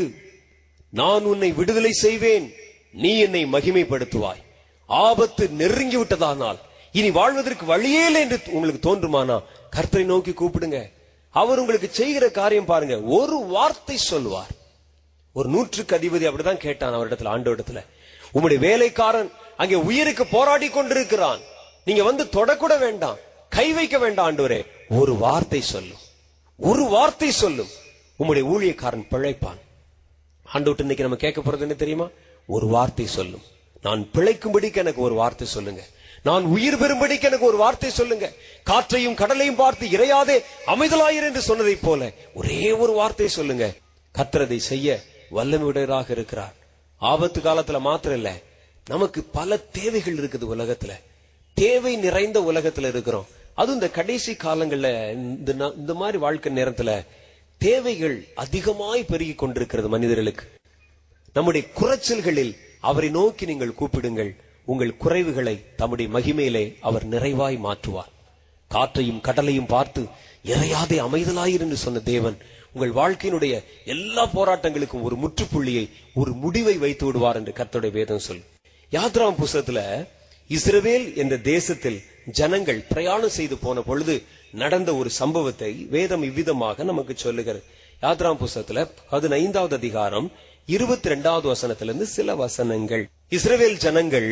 Speaker 1: நான் உன்னை விடுதலை செய்வேன் நீ என்னை மகிமைப்படுத்துவாய் ஆபத்து நெருங்கி விட்டதானால் இனி வாழ்வதற்கு வழியே இல்லை என்று உங்களுக்கு தோன்றுமானா கர்த்தரை நோக்கி கூப்பிடுங்க அவர் உங்களுக்கு செய்கிற காரியம் பாருங்க ஒரு வார்த்தை சொல்லுவார் ஒரு நூற்றுக்கு அதிபதி அப்படிதான் கேட்டான் அவரிடத்துல ஆண்டவரிடத்துல உம்முடைய வேலைக்காரன் அங்கே உயிருக்கு போராடி கொண்டிருக்கிறான் நீங்க வந்து தொடக்கூட வேண்டாம் கை வைக்க வேண்டாம் ஆண்டவரே ஒரு வார்த்தை சொல்லும் ஒரு வார்த்தை சொல்லும் உம்முடைய ஊழியக்காரன் பிழைப்பான் ஆண்டவர்ட்ட இன்னைக்கு நம்ம கேட்க போறது என்ன தெரியுமா ஒரு வார்த்தை சொல்லும் நான் பிழைக்கும்படிக்கு எனக்கு ஒரு வார்த்தை சொல்லுங்க நான் உயிர் பெறும்படிக்கு எனக்கு ஒரு வார்த்தை சொல்லுங்க காற்றையும் கடலையும் பார்த்து இறையாதே அமைதலாயிரு என்று சொன்னதைப் போல ஒரே ஒரு வார்த்தை சொல்லுங்க கத்திரதை செய்ய வல்லமையுடையராக இருக்கிறார் ஆபத்து காலத்துல மாத்திரம் இல்ல நமக்கு பல தேவைகள் இருக்குது உலகத்துல தேவை நிறைந்த உலகத்துல இருக்கிறோம் அதுவும் இந்த கடைசி காலங்கள்ல இந்த நா- இந்த மாதிரி வாழ்க்கை நேரத்துல தேவைகள் அதிகமாய் பெருகி கொண்டிருக்கிறது மனிதர்களுக்கு நம்முடைய குறைச்சல்களில் அவரை நோக்கி நீங்கள் கூப்பிடுங்கள் உங்கள் குறைவுகளை தம்முடைய மகிமையிலே அவர் நிறைவாய் மாற்றுவார் காற்றையும் கடலையும் பார்த்து இறையாதே அமைதலாயிரு என்று சொன்ன தேவன் உங்கள் வாழ்க்கையினுடைய எல்லா போராட்டங்களுக்கும் ஒரு முற்றுப்புள்ளியை ஒரு முடிவை வைத்து விடுவார் என்று கர்த்தருடைய வேதம் சொல் யாத்ராம் புஸ்தகத்துல இஸ்ரவேல் என்ற தேசத்தில் ஜனங்கள் பிரயாணம் செய்து போன பொழுது நடந்த ஒரு சம்பவத்தை வேதம் இவ்விதமாக நமக்கு சொல்லுகிறது யாத்ராம் புஸ்தகத்துல பதினைந்தாவது அதிகாரம் இருபத்தி ரெண்டாவது வசனத்திலிருந்து சில வசனங்கள் இஸ்ரவேல் ஜனங்கள்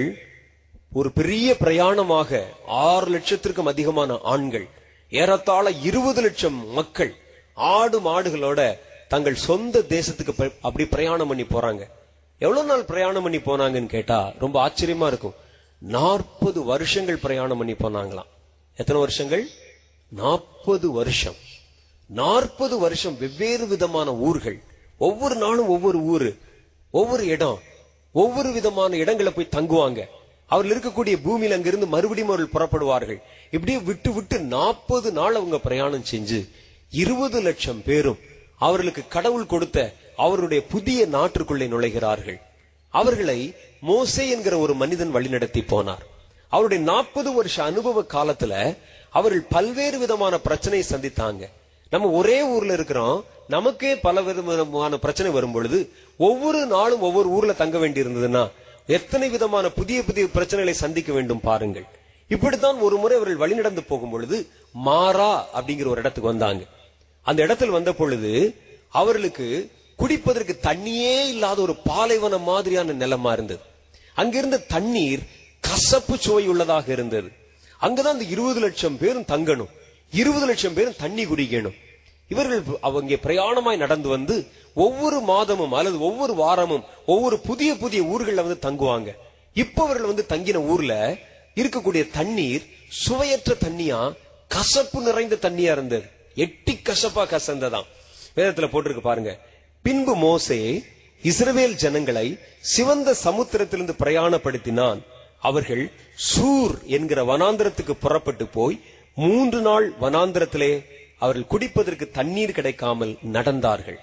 Speaker 1: ஒரு பெரிய பிரயாணமாக ஆறு லட்சத்திற்கும் அதிகமான ஆண்கள் ஏறத்தாழ இருபது லட்சம் மக்கள் ஆடு மாடுகளோட தங்கள் சொந்த தேசத்துக்கு ப- அப்படி பிரயாணம் பண்ணி போறாங்க எவ்வளவு நாள் பிரயாணம் பண்ணி போனாங்கன்னு கேட்டா ரொம்ப ஆச்சரியமா இருக்கும் நாற்பது வருஷங்கள் பிரயாணம் பண்ணி போனாங்களாம் எத்தனை வருஷங்கள் நாற்பது வருஷம் நாற்பது வருஷம் வெவ்வேறு விதமான ஊர்கள் ஒவ்வொரு நாளும் ஒவ்வொரு ஊரு ஒவ்வொரு இடம் ஒவ்வொரு விதமான இடங்களை போய் தங்குவாங்க அவர்கள் இருக்கக்கூடிய பூமியில அங்கிருந்து மறுபடியும் அவர்கள் புறப்படுவார்கள் இப்படியே விட்டு விட்டு நாற்பது நாள் அவங்க பிரயாணம் செஞ்சு இருபது லட்சம் பேரும் அவர்களுக்கு கடவுள் கொடுத்த அவருடைய புதிய நாட்டிற்குள்ளே நுழைகிறார்கள் அவர்களை மோசே என்கிற ஒரு மனிதன் வழிநடத்தி போனார் அவருடைய நாற்பது வருஷ அனுபவ காலத்துல அவர்கள் பல்வேறு விதமான பிரச்சனையை சந்தித்தாங்க நம்ம ஒரே ஊர்ல இருக்கிறோம் நமக்கே பல விதமான பிரச்சனை வரும் பொழுது ஒவ்வொரு நாளும் ஒவ்வொரு ஊர்ல தங்க வேண்டி இருந்ததுன்னா எத்தனை விதமான புதிய புதிய பிரச்சனைகளை சந்திக்க வேண்டும் பாருங்கள் இப்படித்தான் ஒரு முறை அவர்கள் வழிநடந்து போகும் பொழுது மாறா அப்படிங்கிற ஒரு இடத்துக்கு வந்தாங்க அந்த இடத்தில் வந்த பொழுது அவர்களுக்கு குடிப்பதற்கு தண்ணியே இல்லாத ஒரு பாலைவனம் மாதிரியான நிலமா இருந்தது அங்கிருந்த தண்ணீர் கசப்பு சுவை உள்ளதாக இருந்தது அங்கதான் அந்த இருபது லட்சம் பேரும் தங்கணும் இருபது லட்சம் பேரும் தண்ணி குடிக்கணும் இவர்கள் அவங்க பிரயாணமாய் நடந்து வந்து ஒவ்வொரு மாதமும் அல்லது ஒவ்வொரு வாரமும் ஒவ்வொரு புதிய புதிய ஊர்கள்ல வந்து தங்குவாங்க இப்ப அவர்கள் வந்து தங்கின ஊர்ல இருக்கக்கூடிய தண்ணீர் சுவையற்ற தண்ணியா கசப்பு நிறைந்த தண்ணியா இருந்தது எட்டி கசப்பா கசந்ததாம் வேதத்துல போட்டிருக்கு பாருங்க பின்பு மோசே இஸ்ரவேல் ஜனங்களை சிவந்த சமுத்திரத்திலிருந்து பிரயாணப்படுத்தினான் அவர்கள் சூர் என்கிற வனாந்திரத்துக்கு புறப்பட்டு போய் மூன்று நாள் வனாந்திரத்திலே அவர்கள் குடிப்பதற்கு தண்ணீர் கிடைக்காமல் நடந்தார்கள்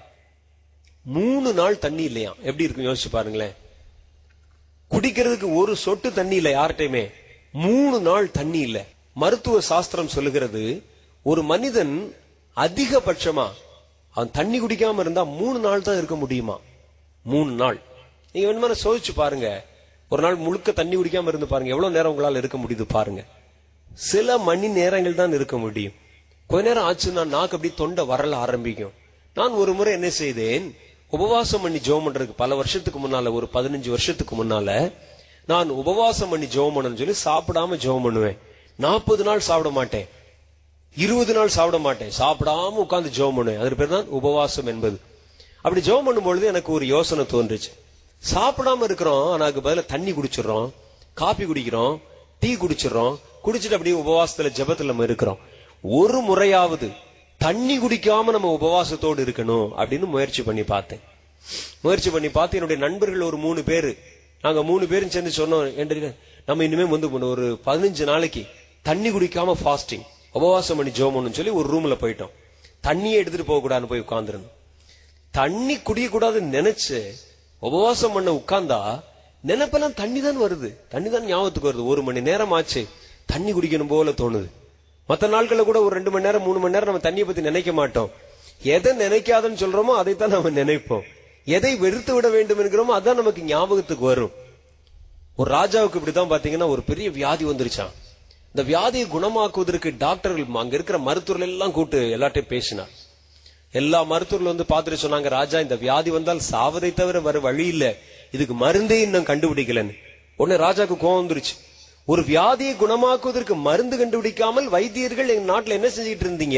Speaker 1: மூணு நாள் தண்ணி இல்லையா எப்படி இருக்கும் யோசிச்சு பாருங்களேன் குடிக்கிறதுக்கு ஒரு சொட்டு தண்ணி இல்ல யார்கிட்டயுமே மூணு நாள் தண்ணி இல்ல மருத்துவ சாஸ்திரம் சொல்லுகிறது ஒரு மனிதன் அதிகபட்சமா அவன் தண்ணி குடிக்காம இருந்தா மூணு நாள் தான் இருக்க முடியுமா மூணு நாள் நீங்க வேணுமான சோதிச்சு பாருங்க ஒரு நாள் முழுக்க தண்ணி குடிக்காம இருந்து பாருங்க எவ்வளவு நேரம் உங்களால இருக்க முடியுது பாருங்க சில மணி நேரங்கள் தான் இருக்க முடியும் கொஞ்ச நேரம் ஆச்சுன்னா நாக்கு அப்படி தொண்டை வரல ஆரம்பிக்கும் நான் ஒரு முறை என்ன செய்தேன் உபவாசம் பண்ணி ஜெபம் பண்றதுக்கு பல வருஷத்துக்கு முன்னால ஒரு பதினஞ்சு வருஷத்துக்கு முன்னால நான் உபவாசம் பண்ணி ஜெபம் பண்ணணும்னு சொல்லி சாப்பிடாம ஜெபம் பண்ணுவேன் நாற்பது நாள் சாப்பிட மாட்டேன் இருபது நாள் சாப்பிட மாட்டேன் சாப்பிடாம உட்கார்ந்து ஜெபம் பண்ணுவேன் அதற்கு பேர் தான் உபவாசம் என்பது அப்படி ஜெபம் பண்ணும்பொழுது எனக்கு ஒரு யோசனை தோன்றுச்சு சாப்பிடாம இருக்கிறோம் ஆனா அதுக்கு பதிலா தண்ணி குடிச்சிடுறோம் காபி குடிக்கிறோம் டீ குடிச்சிடுறோம் குடிச்சிட்டு அப்படியே உபவாசத்துல ஜெபத்துல நம்ம இருக்கிறோம் ஒரு முறையாவது தண்ணி குடிக்காம நம்ம உபவாசத்தோடு இருக்கணும் அப்படின்னு முயற்சி பண்ணி பார்த்தேன் முயற்சி பண்ணி பார்த்து என்னுடைய நண்பர்கள் ஒரு மூணு பேரு நாங்க மூணு பேரும் சேர்ந்து சொன்னோம் என்று நம்ம இனிமே வந்து ஒரு பதினஞ்சு நாளைக்கு தண்ணி குடிக்காம ஃபாஸ்டிங் உபவாசம் பண்ணி ஜோமன்னு சொல்லி ஒரு ரூம்ல போயிட்டோம் தண்ணியே எடுத்துட்டு போக கூடாதுன்னு போய் உட்கார்ந்துருந்தோம் தண்ணி குடிக்கக்கூடாதுன்னு நினைச்சு உபவாசம் பண்ண உட்கார்ந்தா நினைப்பெல்லாம் தண்ணி தான் வருது தண்ணி தான் ஞாபகத்துக்கு வருது ஒரு மணி நேரம் ஆச்சு தண்ணி குடிக்கணும் போல தோணுது மத்த நாட்கள்ல கூட ஒரு ரெண்டு மணி நேரம் மூணு மணி நேரம் நம்ம தண்ணியை பத்தி நினைக்க மாட்டோம் எதை நினைக்காதன்னு சொல்றோமோ அதைத்தான் நம்ம நினைப்போம் எதை வெறுத்து விட வேண்டும் என்கிறோமோ அதான் நமக்கு ஞாபகத்துக்கு வரும் ஒரு ராஜாவுக்கு இப்படிதான் பாத்தீங்கன்னா ஒரு பெரிய வியாதி வந்துருச்சான் இந்த வியாதியை குணமாக்குவதற்கு டாக்டர்கள் அங்க இருக்கிற மருத்துவர்கள் எல்லாம் கூட்டு எல்லார்ட்டையும் பேசினார் எல்லா மருத்துவர்கள் வந்து பார்த்துட்டு சொன்னாங்க ராஜா இந்த வியாதி வந்தால் சாவதை தவிர வர வழி இல்ல இதுக்கு மருந்தே இன்னும் கண்டுபிடிக்கலன்னு உடனே ராஜாக்கு கோவம் வந்துருச்சு ஒரு வியாதியை குணமாக்குவதற்கு மருந்து கண்டுபிடிக்காமல் வைத்தியர்கள் எங்க நாட்டுல என்ன செஞ்சுட்டு இருந்தீங்க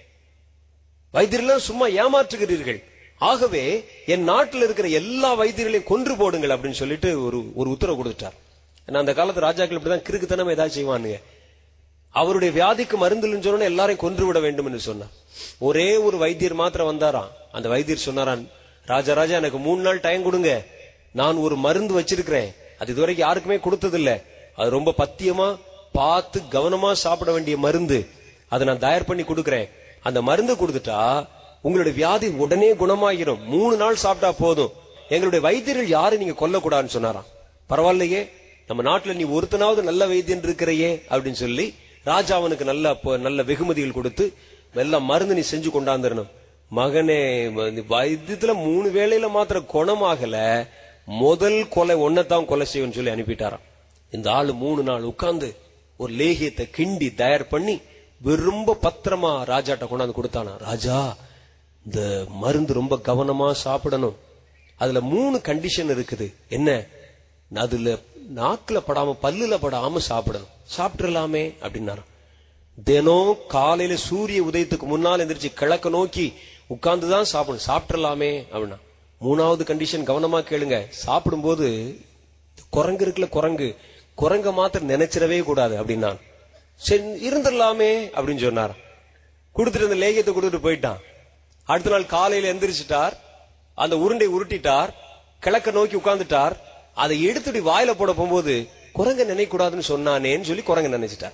Speaker 1: வைத்தியர்கள் சும்மா ஏமாற்றுகிறீர்கள் ஆகவே என் நாட்டில் இருக்கிற எல்லா வைத்தியர்களையும் கொன்று போடுங்கள் அப்படின்னு சொல்லிட்டு ஒரு ஒரு உத்தரவு கொடுத்துட்டார் ஏன்னா அந்த காலத்து ராஜாக்கள் இப்படிதான் கிறுக்குத்தனம் ஏதாவது செய்வானுங்க அவருடைய வியாதிக்கு மருந்து இல்லைன்னு சொன்னா எல்லாரையும் கொன்று விட வேண்டும் என்று சொன்னார் ஒரே ஒரு வைத்தியர் மாத்திரம் வந்தாராம் அந்த வைத்தியர் சொன்னாரான் ராஜா ராஜா எனக்கு மூணு நாள் டைம் கொடுங்க நான் ஒரு மருந்து வச்சிருக்கிறேன் அது இதுவரைக்கும் யாருக்குமே கொடுத்தது இல்ல அது ரொம்ப பத்தியமா பார்த்து கவனமா சாப்பிட வேண்டிய மருந்து அதை நான் தயார் பண்ணி கொடுக்கிறேன் அந்த மருந்து கொடுத்துட்டா உங்களுடைய வியாதி உடனே குணமாகிரும் மூணு நாள் சாப்பிட்டா போதும் எங்களுடைய வைத்தியர்கள் யாரும் நீங்க கொல்லக்கூடாதுன்னு சொன்னாராம் பரவாயில்லையே நம்ம நாட்டுல நீ ஒருத்தனாவது நல்ல வைத்தியன் இருக்கிறையே அப்படின்னு சொல்லி ராஜா அவனுக்கு நல்ல பொ- நல்ல வெகுமதிகள் கொடுத்து எல்லாம் மருந்து நீ செஞ்சு கொண்டாந்துடணும் மகனே இந்த வைத்தியத்துல மூணு வேளையில மாத்திரம் குணமாகல முதல் கொலை ஒன்னதான் கொலை செய்யும்னு சொல்லி அனுப்பிட்டாராம் இந்த ஆளு மூணு நாள் உட்கார்ந்து ஒரு லேகியத்தை கிண்டி தயார் பண்ணி ரொம்ப பத்திரமா ராஜாட்ட கொண்டாந்து கொடுத்தானா ராஜா இந்த மருந்து ரொம்ப கவனமா சாப்பிடணும் அதுல மூணு கண்டிஷன் இருக்குது என்ன அதுல நாக்குல படாம பல்லுல படாம சாப்பிடணும் சாப்பிட்டுலாமே அப்படின்னாராம் தினம் காலையில சூரிய உதயத்துக்கு முன்னால் எந்திரிச்சு கிழக்க நோக்கி உட்கார்ந்து தான் சாப்பிடணும் சாப்பிட்டுலாமே அப்படின்னா மூணாவது கண்டிஷன் கவனமா கேளுங்க சாப்பிடும்போது குரங்கு இருக்குல்ல குரங்கு குரங்க மாத்திரம் நினைச்சிடவே கூடாது அப்படின்னா சரி இருந்துடலாமே அப்படின்னு சொன்னார் கொடுத்துட்டு அந்த லேகியத்தை கொடுத்துட்டு போயிட்டான் அடுத்த நாள் காலையில எந்திரிச்சிட்டார் அந்த உருண்டை உருட்டிட்டார் கிழக்க நோக்கி உட்கார்ந்துட்டார் அதை எடுத்துட்டு வாயில போட போகும்போது குரங்க நினைக்க கூடாதுன்னு சொன்னானேன்னு சொல்லி குரங்க நினைச்சிட்டார்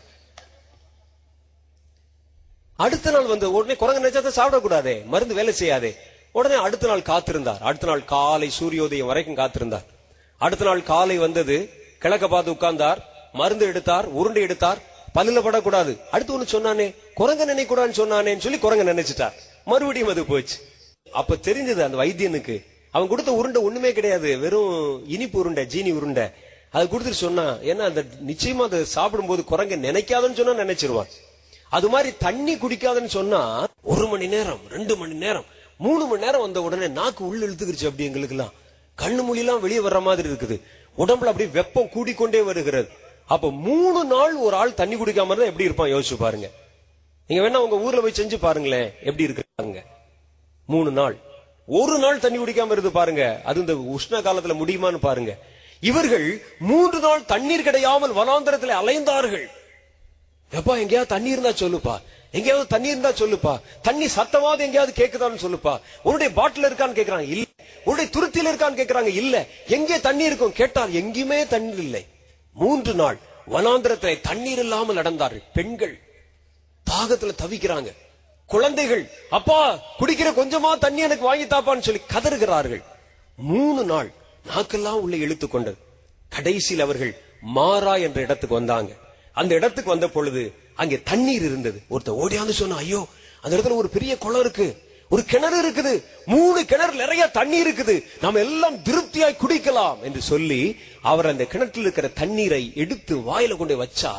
Speaker 1: அடுத்த நாள் வந்து உடனே குரங்க நினைச்சா தான் சாப்பிடக்கூடாதே மருந்து வேலை செய்யாதே உடனே அடுத்த நாள் காத்திருந்தார் அடுத்த நாள் காலை சூரியோதயம் வரைக்கும் காத்திருந்தார் அடுத்த நாள் காலை வந்தது கிழக்க பார்த்து உட்கார்ந்தார் மருந்து எடுத்தார் உருண்டை எடுத்தார் பல்லுல படக்கூடாது அடுத்து ஒண்ணு சொன்னானே குரங்க நினைக்க கூடாதுன்னு சொன்னானேன்னு சொல்லி குரங்க நினைச்சிட்டார் மறுபடியும் அது போச்சு அப்ப தெரிஞ்சது அந்த வைத்தியனுக்கு அவன் கொடுத்த உருண்டை ஒண்ணுமே கிடையாது வெறும் இனிப்பு உருண்டை ஜீனி உருண்டை அது கொடுத்துட்டு சொன்னா ஏன்னா அந்த நிச்சயமா அதை சாப்பிடும்போது குரங்க நினைக்காதுன்னு சொன்னா நினைச்சிருவான் அது மாதிரி தண்ணி குடிக்காதுன்னு சொன்னா ஒரு மணி நேரம் ரெண்டு மணி நேரம் மூணு மணி நேரம் வந்த உடனே நாக்கு உள்ள இழுத்துக்கிருச்சு அப்படி எங்களுக்கு எல்லாம் கண்ணு மொழியெல்லாம் வெளியே வர்ற மாதிரி இருக்குது உடம்புல அப்படியே வெப்பம் கூடிக்கொண்டே வருகிறது அப்ப மூணு நாள் ஒரு ஆள் தண்ணி குடிக்காம இருந்தா எப்படி இருப்பான் யோசிச்சு பாருங்க நீங்க வேணா உங்க ஊர்ல போய் செஞ்சு பாருங்களேன் எப்படி இருக்காங்க மூணு நாள் ஒரு நாள் தண்ணி குடிக்காம இருந்து பாருங்க அது இந்த உஷ்ண காலத்துல முடியுமான்னு பாருங்க இவர்கள் மூன்று நாள் தண்ணீர் கிடையாமல் வனாந்தரத்தில் அலைந்தார்கள் எப்பா எங்கேயாவது தண்ணி இருந்தா சொல்லுப்பா எங்கேயாவது தண்ணி இருந்தா சொல்லுப்பா தண்ணி சத்தமாவது எங்கேயாவது கேக்குதான்னு சொல்லுப்பா உன்னுடைய பாட்டில் இருக்கான்னு கேக்குறாங்க இல்ல உன்னுடைய துருத்தியில் இருக்கான்னு கேக்குறாங்க இல்ல எங்கே தண்ணி இருக்கும் கேட்டால் எங்கேயுமே தண்ணீர் இல்லை மூன்று நாள் வனாந்திரத்திலே தண்ணீர் இல்லாமல் நடந்தார்கள் பெண்கள் தாகத்துல தவிக்கிறாங்க குழந்தைகள் அப்பா குடிக்கிற கொஞ்சமா தண்ணி எனக்கு வாங்கி தாப்பான்னு சொல்லி கதறுகிறார்கள் மூணு நாள் நாக்கெல்லாம் உள்ள இழுத்து கொண்டது கடைசியில் அவர்கள் மாறா என்ற இடத்துக்கு வந்தாங்க அந்த இடத்துக்கு வந்த பொழுது அங்கே தண்ணீர் இருந்தது ஒருத்தர் ஓடியாந்து சொன்னா ஐயோ அந்த இடத்துல ஒரு பெரிய குளம் இருக்கு ஒரு கிணறு இருக்குது மூணு கிணறு நிறைய தண்ணி இருக்குது நாம எல்லாம் திருப்தியாய் குடிக்கலாம் என்று சொல்லி அவர் அந்த கிணற்றில் இருக்கிற தண்ணீரை எடுத்து வாயில கொண்டு வச்சா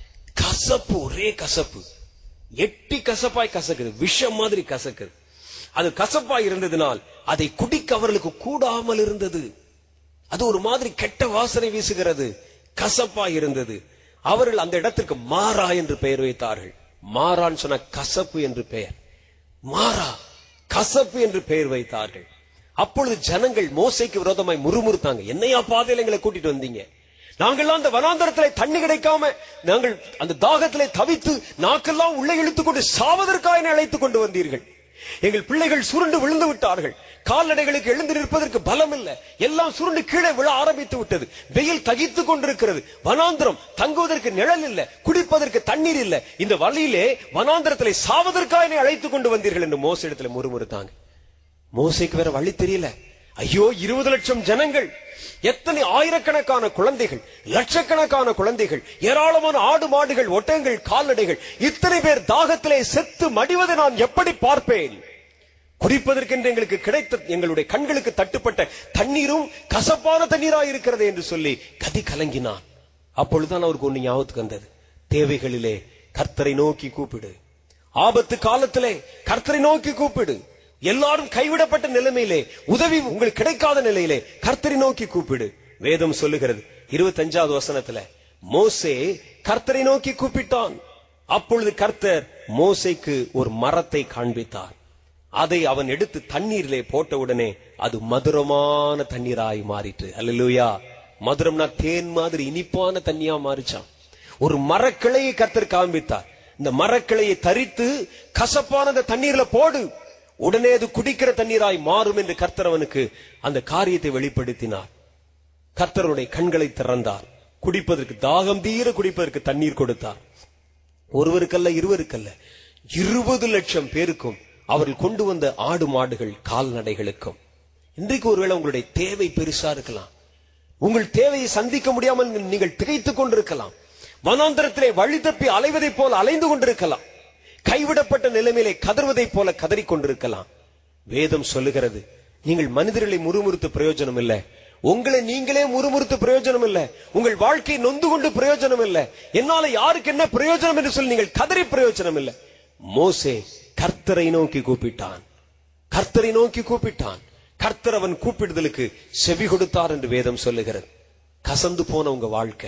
Speaker 1: கசப்பு ஒரே கசப்பு எட்டி கசப்பாய் கசக்குது விஷம் மாதிரி கசக்குது அது கசப்பாய் இருந்ததினால் அதை குடிக்க அவர்களுக்கு கூடாமல் இருந்தது அது ஒரு மாதிரி கெட்ட வாசனை வீசுகிறது கசப்பாய் இருந்தது அவர்கள் அந்த இடத்திற்கு மாறா என்று பெயர் வைத்தார்கள் மாறான்னு சொன்ன கசப்பு என்று பெயர் மாறா கசப்பு என்று பெயர் வைத்தார்கள் அப்பொழுது ஜனங்கள் மோசைக்கு விரோதமாய் முறுமுறுத்தாங்க என்னையா பாதையில எங்களை கூட்டிட்டு வந்தீங்க நாங்கெல்லாம் அந்த வனாந்தரத்திலே தண்ணி கிடைக்காம நாங்கள் அந்த தாகத்திலே தவித்து நாக்கெல்லாம் உள்ளே இழுத்துக் கொண்டு சாவதற்காக என்னை அழைத்துக் கொண்டு வந்தீர்கள் எங்கள் பிள்ளைகள் சுருண்டு விழுந்து விட்டார்கள் கால்நடைகளுக்கு எழுந்து நிற்பதற்கு பலம் இல்ல எல்லாம் சுருண்டு கீழே விழ ஆரம்பித்து விட்டது வெயில் தகித்துக் கொண்டிருக்கிறது வனாந்திரம் தங்குவதற்கு நிழல் இல்ல குடிப்பதற்கு தண்ணீர் இல்ல இந்த வழியிலே வனாந்திரத்திலே சாவதற்காக என்னை அழைத்துக் கொண்டு வந்தீர்கள் என்று மோச இடத்துல முறுமுறுத்தாங்க மோசைக்கு வேற வழி தெரியல ஐயோ இருபது லட்சம் ஜனங்கள் எத்தனை ஆயிரக்கணக்கான குழந்தைகள் லட்சக்கணக்கான குழந்தைகள் ஏராளமான ஆடு மாடுகள் ஒட்டகங்கள் கால்நடைகள் இத்தனை பேர் தாகத்திலே செத்து மடிவதை நான் எப்படி பார்ப்பேன் குடிப்பதற்கென்று எங்களுக்கு கிடைத்த எங்களுடைய கண்களுக்கு தட்டுப்பட்ட தண்ணீரும் கசப்பான தண்ணீராய் இருக்கிறது என்று சொல்லி கதி கலங்கினான் அப்பொழுதுதான் அவருக்கு ஒண்ணு ஞாபகத்துக்கு வந்தது தேவைகளிலே கர்த்தரை நோக்கி கூப்பிடு ஆபத்து காலத்திலே கர்த்தரை நோக்கி கூப்பிடு எல்லாரும் கைவிடப்பட்ட நிலைமையிலே உதவி உங்களுக்கு கிடைக்காத நிலையிலே கர்த்தரை நோக்கி கூப்பிடு வேதம் சொல்லுகிறது இருபத்தஞ்சாவது வசனத்துல மோசே கர்த்தரை நோக்கி கூப்பிட்டான் அப்பொழுது கர்த்தர் மோசேக்கு ஒரு மரத்தை காண்பித்தார் அதை அவன் எடுத்து தண்ணீரிலே போட்ட உடனே அது மதுரமான தண்ணீராய் மாறிற்று அல்லேலூயா மதுரம்னா தேன் மாதிரி இனிப்பான தண்ணியா மாறிச்சான் ஒரு மரக்கிளையை கர்த்தர் காண்பித்தார் இந்த மரக்கிளையை தரித்து கசப்பான அந்த தண்ணீர்ல போடு உடனே அது குடிக்கிற தண்ணீராய் மாறும் என்று கர்த்தர் அவனுக்கு அந்த காரியத்தை வெளிப்படுத்தினார் கர்த்தருடைய கண்களை திறந்தார் குடிப்பதற்கு தாகம் தீர குடிப்பதற்கு தண்ணீர் கொடுத்தார் ஒருவருக்கல்ல இருவருக்கல்ல இருபது லட்சம் பேருக்கும் அவர்கள் கொண்டு வந்த ஆடு மாடுகள் கால்நடைகளுக்கும் இன்றைக்கு ஒருவேளை உங்களுடைய தேவை பெருசா இருக்கலாம் உங்கள் தேவையை சந்திக்க முடியாமல் நீங்கள் திகைத்துக் கொண்டிருக்கலாம் வனாந்தரத்திலே வழி தப்பி அலைவதைப் போல அலைந்து கொண்டிருக்கலாம் கைவிடப்பட்ட நிலைமையிலே கதறுவதைப் போல கதறிக் கொண்டிருக்கலாம் வேதம் சொல்லுகிறது நீங்கள் மனிதர்களை முறுமுறுத்து பிரயோஜனம் இல்லை உங்களை நீங்களே முறுமுறுத்து பிரயோஜனம் இல்லை உங்கள் வாழ்க்கை நொந்து கொண்டு பிரயோஜனம் இல்லை என்னால யாருக்கு என்ன பிரயோஜனம் என்று சொல்லி நீங்கள் கதறி பிரயோஜனம் இல்லை மோசே கர்த்தரை நோக்கி கூப்பிட்டான் கர்த்தரை நோக்கி கூப்பிட்டான் கர்த்தர் அவன் கூப்பிடுதலுக்கு செவி கொடுத்தார் என்று வேதம் சொல்லுகிறது கசந்து போன உங்க வாழ்க்கை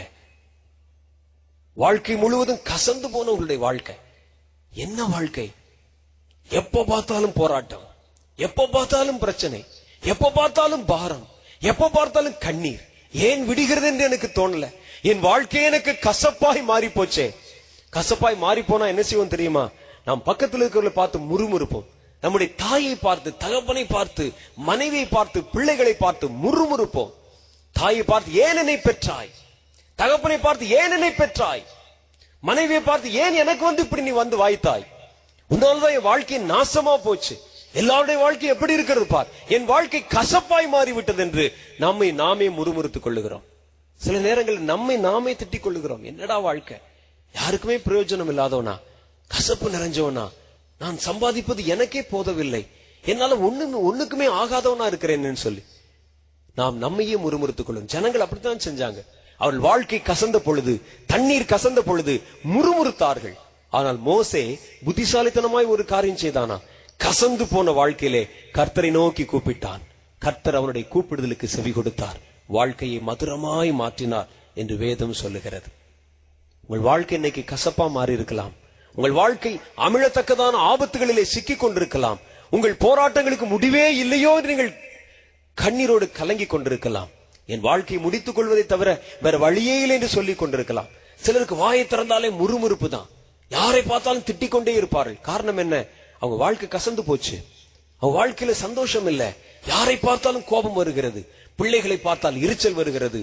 Speaker 1: வாழ்க்கை முழுவதும் கசந்து போன உங்களுடைய வாழ்க்கை என்ன வாழ்க்கை எப்ப பார்த்தாலும் போராட்டம் எப்ப பார்த்தாலும் பிரச்சனை எப்ப பார்த்தாலும் பாரம் எப்ப பார்த்தாலும் கண்ணீர் ஏன் விடுகிறது என்று எனக்கு தோணல என் வாழ்க்கை எனக்கு கசப்பாய் மாறி போச்சே கசப்பாய் மாறி போனா என்ன செய்வோம் தெரியுமா நாம் பக்கத்தில் இருக்கிறவர்களை பார்த்து முறுமுறுப்போம் நம்முடைய தாயை பார்த்து தகப்பனை பார்த்து மனைவியை பார்த்து பிள்ளைகளை பார்த்து முறுமுறுப்போம் தாயை பார்த்து ஏன் என்னை பெற்றாய் தகப்பனை பார்த்து ஏன் என்னை பெற்றாய் மனைவியை பார்த்து ஏன் எனக்கு வந்து இப்படி நீ வந்து வாய்த்தாய் உன்னால்தான் என் வாழ்க்கை நாசமா போச்சு எல்லாருடைய வாழ்க்கை எப்படி இருக்கிறது பார் என் வாழ்க்கை கசப்பாய் மாறிவிட்டது என்று நம்மை நாமே முறுமுறுத்துக் கொள்ளுகிறோம் சில நேரங்களில் நம்மை நாமே திட்டிக் கொள்ளுகிறோம் என்னடா வாழ்க்கை யாருக்குமே பிரயோஜனம் இல்லாதவனா கசப்பு நிறைஞ்சவனா நான் சம்பாதிப்பது எனக்கே போதவில்லை என்னால ஒண்ணு ஒண்ணுக்குமே ஆகாதவனா இருக்கிறேன்னு சொல்லி நாம் நம்மையே முறுமுறுத்துக் கொள்ளும் ஜனங்கள் அப்படித்தான் செஞ்சாங்க அவர்கள் வாழ்க்கை கசந்த பொழுது தண்ணீர் கசந்த பொழுது முறுமுறுத்தார்கள் ஆனால் மோசே புத்திசாலித்தனமாய் ஒரு காரியம் செய்தானா கசந்து போன வாழ்க்கையிலே கர்த்தரை நோக்கி கூப்பிட்டான் கர்த்தர் அவனுடைய கூப்பிடுதலுக்கு செவி கொடுத்தார் வாழ்க்கையை மதுரமாய் மாற்றினார் என்று வேதம் சொல்லுகிறது உங்கள் வாழ்க்கை இன்னைக்கு கசப்பா மாறி இருக்கலாம் உங்கள் வாழ்க்கை அமிழத்தக்கதான ஆபத்துகளிலே சிக்கிக் கொண்டிருக்கலாம் உங்கள் போராட்டங்களுக்கு முடிவே இல்லையோ என்று நீங்கள் கண்ணீரோடு கலங்கி கொண்டிருக்கலாம் என் வாழ்க்கையை முடித்துக் கொள்வதை தவிர வேற வழியே இல்லை என்று சொல்லிக் கொண்டிருக்கலாம் சிலருக்கு வாயை திறந்தாலே முறுமுறுப்பு தான் யாரை பார்த்தாலும் திட்டிக் கொண்டே இருப்பார்கள் காரணம் என்ன அவங்க வாழ்க்கை கசந்து போச்சு அவங்க வாழ்க்கையில சந்தோஷம் இல்ல யாரை பார்த்தாலும் கோபம் வருகிறது பிள்ளைகளை பார்த்தால் எரிச்சல் வருகிறது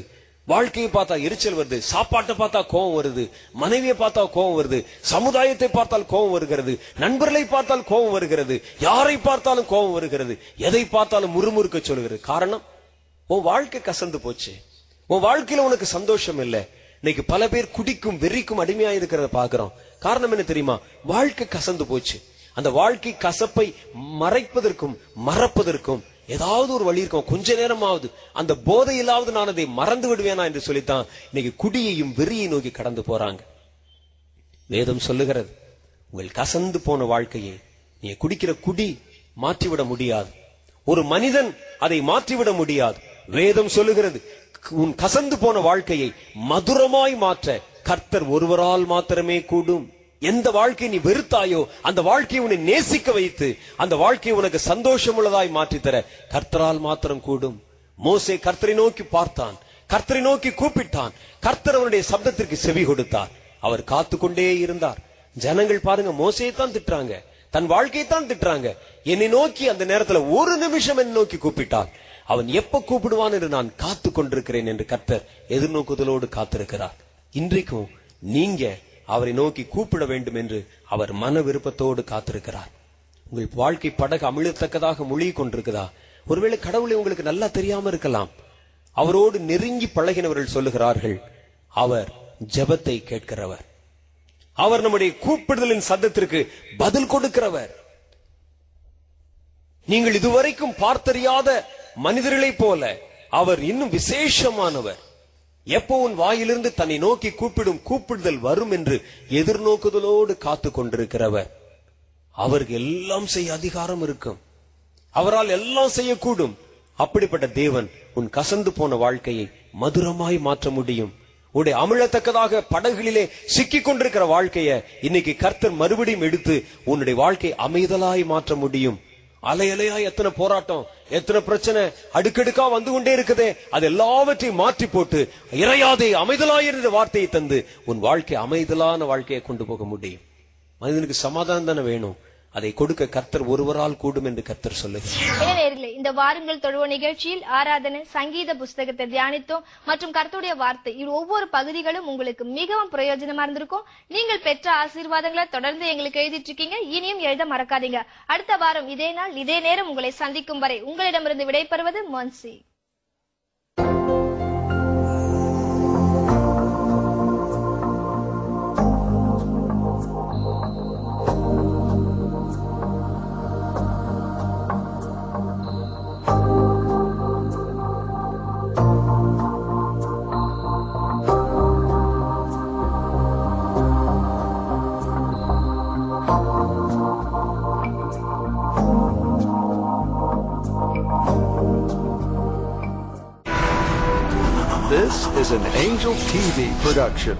Speaker 1: வாழ்க்கையை பார்த்தா எரிச்சல் வருது சாப்பாட்டை பார்த்தா கோபம் வருது மனைவியை பார்த்தா கோபம் வருது சமுதாயத்தை பார்த்தால் கோபம் வருகிறது நண்பர்களை பார்த்தால் கோபம் வருகிறது யாரை பார்த்தாலும் கோபம் வருகிறது எதை பார்த்தாலும் முறுமுறுக்க சொல்கிறது காரணம் உன் வாழ்க்கை கசந்து போச்சு உன் வாழ்க்கையில உனக்கு சந்தோஷம் இல்ல இன்னைக்கு பல பேர் குடிக்கும் வெறிக்கும் அடிமையா இருக்கிறத பாக்குறோம் காரணம் என்ன தெரியுமா வாழ்க்கை கசந்து போச்சு அந்த வாழ்க்கை கசப்பை மறைப்பதற்கும் மறப்பதற்கும் ஏதாவது ஒரு வழி இருக்கும் கொஞ்ச நேரமாவது அந்த போதையிலாவது நான் அதை மறந்து விடுவேனா என்று சொல்லித்தான் இன்னைக்கு குடியையும் வெறியை நோக்கி கடந்து போறாங்க வேதம் சொல்லுகிறது உங்கள் கசந்து போன வாழ்க்கையை நீ குடிக்கிற குடி மாற்றிவிட முடியாது ஒரு மனிதன் அதை மாற்றிவிட முடியாது வேதம் சொல்லுகிறது உன் கசந்து போன வாழ்க்கையை மதுரமாய் மாற்ற கர்த்தர் ஒருவரால் மாத்திரமே கூடும் எந்த வாழ்க்கை நீ வெறுத்தாயோ அந்த வாழ்க்கையை உன்னை நேசிக்க வைத்து அந்த வாழ்க்கையை உனக்கு சந்தோஷம் உள்ளதாய் மாற்றித்தர கர்த்தரால் மாத்திரம் கூடும் மோசே கர்த்தரை நோக்கி பார்த்தான் கர்த்தரை நோக்கி கூப்பிட்டான் கர்த்தர் அவனுடைய சப்தத்திற்கு செவி கொடுத்தார் அவர் காத்து கொண்டே இருந்தார் ஜனங்கள் பாருங்க மோசையை தான் திட்டுறாங்க தன் வாழ்க்கையை தான் திட்டுறாங்க என்னை நோக்கி அந்த நேரத்துல ஒரு நிமிஷம் என்னை நோக்கி கூப்பிட்டான் அவன் எப்ப கூப்பிடுவான் என்று நான் காத்து கொண்டிருக்கிறேன் என்று கர்த்தர் எதிர்நோக்குதலோடு காத்திருக்கிறார் இன்றைக்கும் நீங்க அவரை நோக்கி கூப்பிட வேண்டும் என்று அவர் மன விருப்பத்தோடு காத்திருக்கிறார் உங்கள் வாழ்க்கை படகு அமிழத்தக்கதாக மொழி கொண்டிருக்குதா ஒருவேளை கடவுளை உங்களுக்கு நல்லா தெரியாம இருக்கலாம் அவரோடு நெருங்கி பழகினவர்கள் சொல்லுகிறார்கள் அவர் ஜெபத்தை கேட்கிறவர் அவர் நம்முடைய கூப்பிடுதலின் சத்தத்திற்கு பதில் கொடுக்கிறவர் நீங்கள் இதுவரைக்கும் பார்த்தறியாத மனிதர்களைப் போல அவர் இன்னும் விசேஷமானவர் எப்போ உன் வாயிலிருந்து தன்னை நோக்கி கூப்பிடும் கூப்பிடுதல் வரும் என்று எதிர்நோக்குதலோடு காத்து கொண்டிருக்கிறவர் அவருக்கு எல்லாம் செய்ய அதிகாரம் இருக்கும் அவரால் எல்லாம் செய்யக்கூடும் அப்படிப்பட்ட தேவன் உன் கசந்து போன வாழ்க்கையை மதுரமாய் மாற்ற முடியும் உடைய அமிழத்தக்கதாக படகுகளிலே சிக்கிக் கொண்டிருக்கிற வாழ்க்கைய இன்னைக்கு கர்த்தர் மறுபடியும் எடுத்து உன்னுடைய வாழ்க்கை அமைதலாய் மாற்ற முடியும் அலை அலையா எத்தனை போராட்டம் எத்தனை பிரச்சனை அடுக்கடுக்கா வந்து கொண்டே இருக்குதே அது எல்லாவற்றையும் மாற்றி போட்டு இறையாதே அமைதலாயிரு வார்த்தையை தந்து உன் வாழ்க்கை அமைதலான வாழ்க்கையை கொண்டு போக முடியும் மனிதனுக்கு சமாதானம் தானே வேணும் அதை கொடுக்க கர்த்தர் ஒருவரால் கூடும் என்று கர்த்தர் சொல்லுகிறார்
Speaker 2: என்ன நேர்களே இந்த வாருங்கள் தொழுவ நிகழ்ச்சியில் ஆராதனை சங்கீத புஸ்தகத்தை தியானித்தோம் மற்றும் கர்த்தருடைய வார்த்தை இது ஒவ்வொரு பகுதிகளும் உங்களுக்கு மிகவும் பிரயோஜனமா இருந்திருக்கும் நீங்கள் பெற்ற ஆசீர்வாதங்களை தொடர்ந்து எங்களுக்கு எழுதிட்டு இருக்கீங்க இனியும் எழுத மறக்காதீங்க அடுத்த வாரம் இதே நாள் இதே நேரம் உங்களை சந்திக்கும் வரை உங்களிடமிருந்து விடைபெறுவது மொன்சி
Speaker 3: This is an Angel TV production.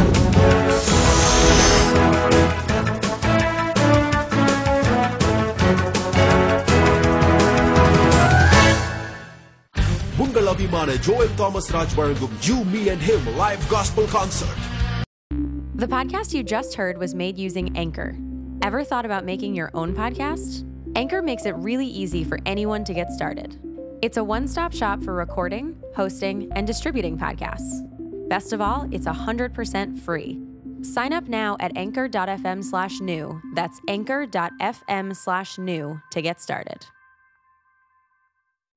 Speaker 4: உங்கள் அபிமான ஜோயல் தாமஸ் ராஜ் வழங்கும் you me and him live gospel concert
Speaker 5: The podcast you just heard was made using Anchor. Ever thought about making your own podcast? Anchor makes it really easy for anyone to get started. It's a one stop shop for recording, hosting, and distributing podcasts. Best of all, it's 100% free. Sign up now at anchor.fm slash new. That's anchor.fm slash new to get started.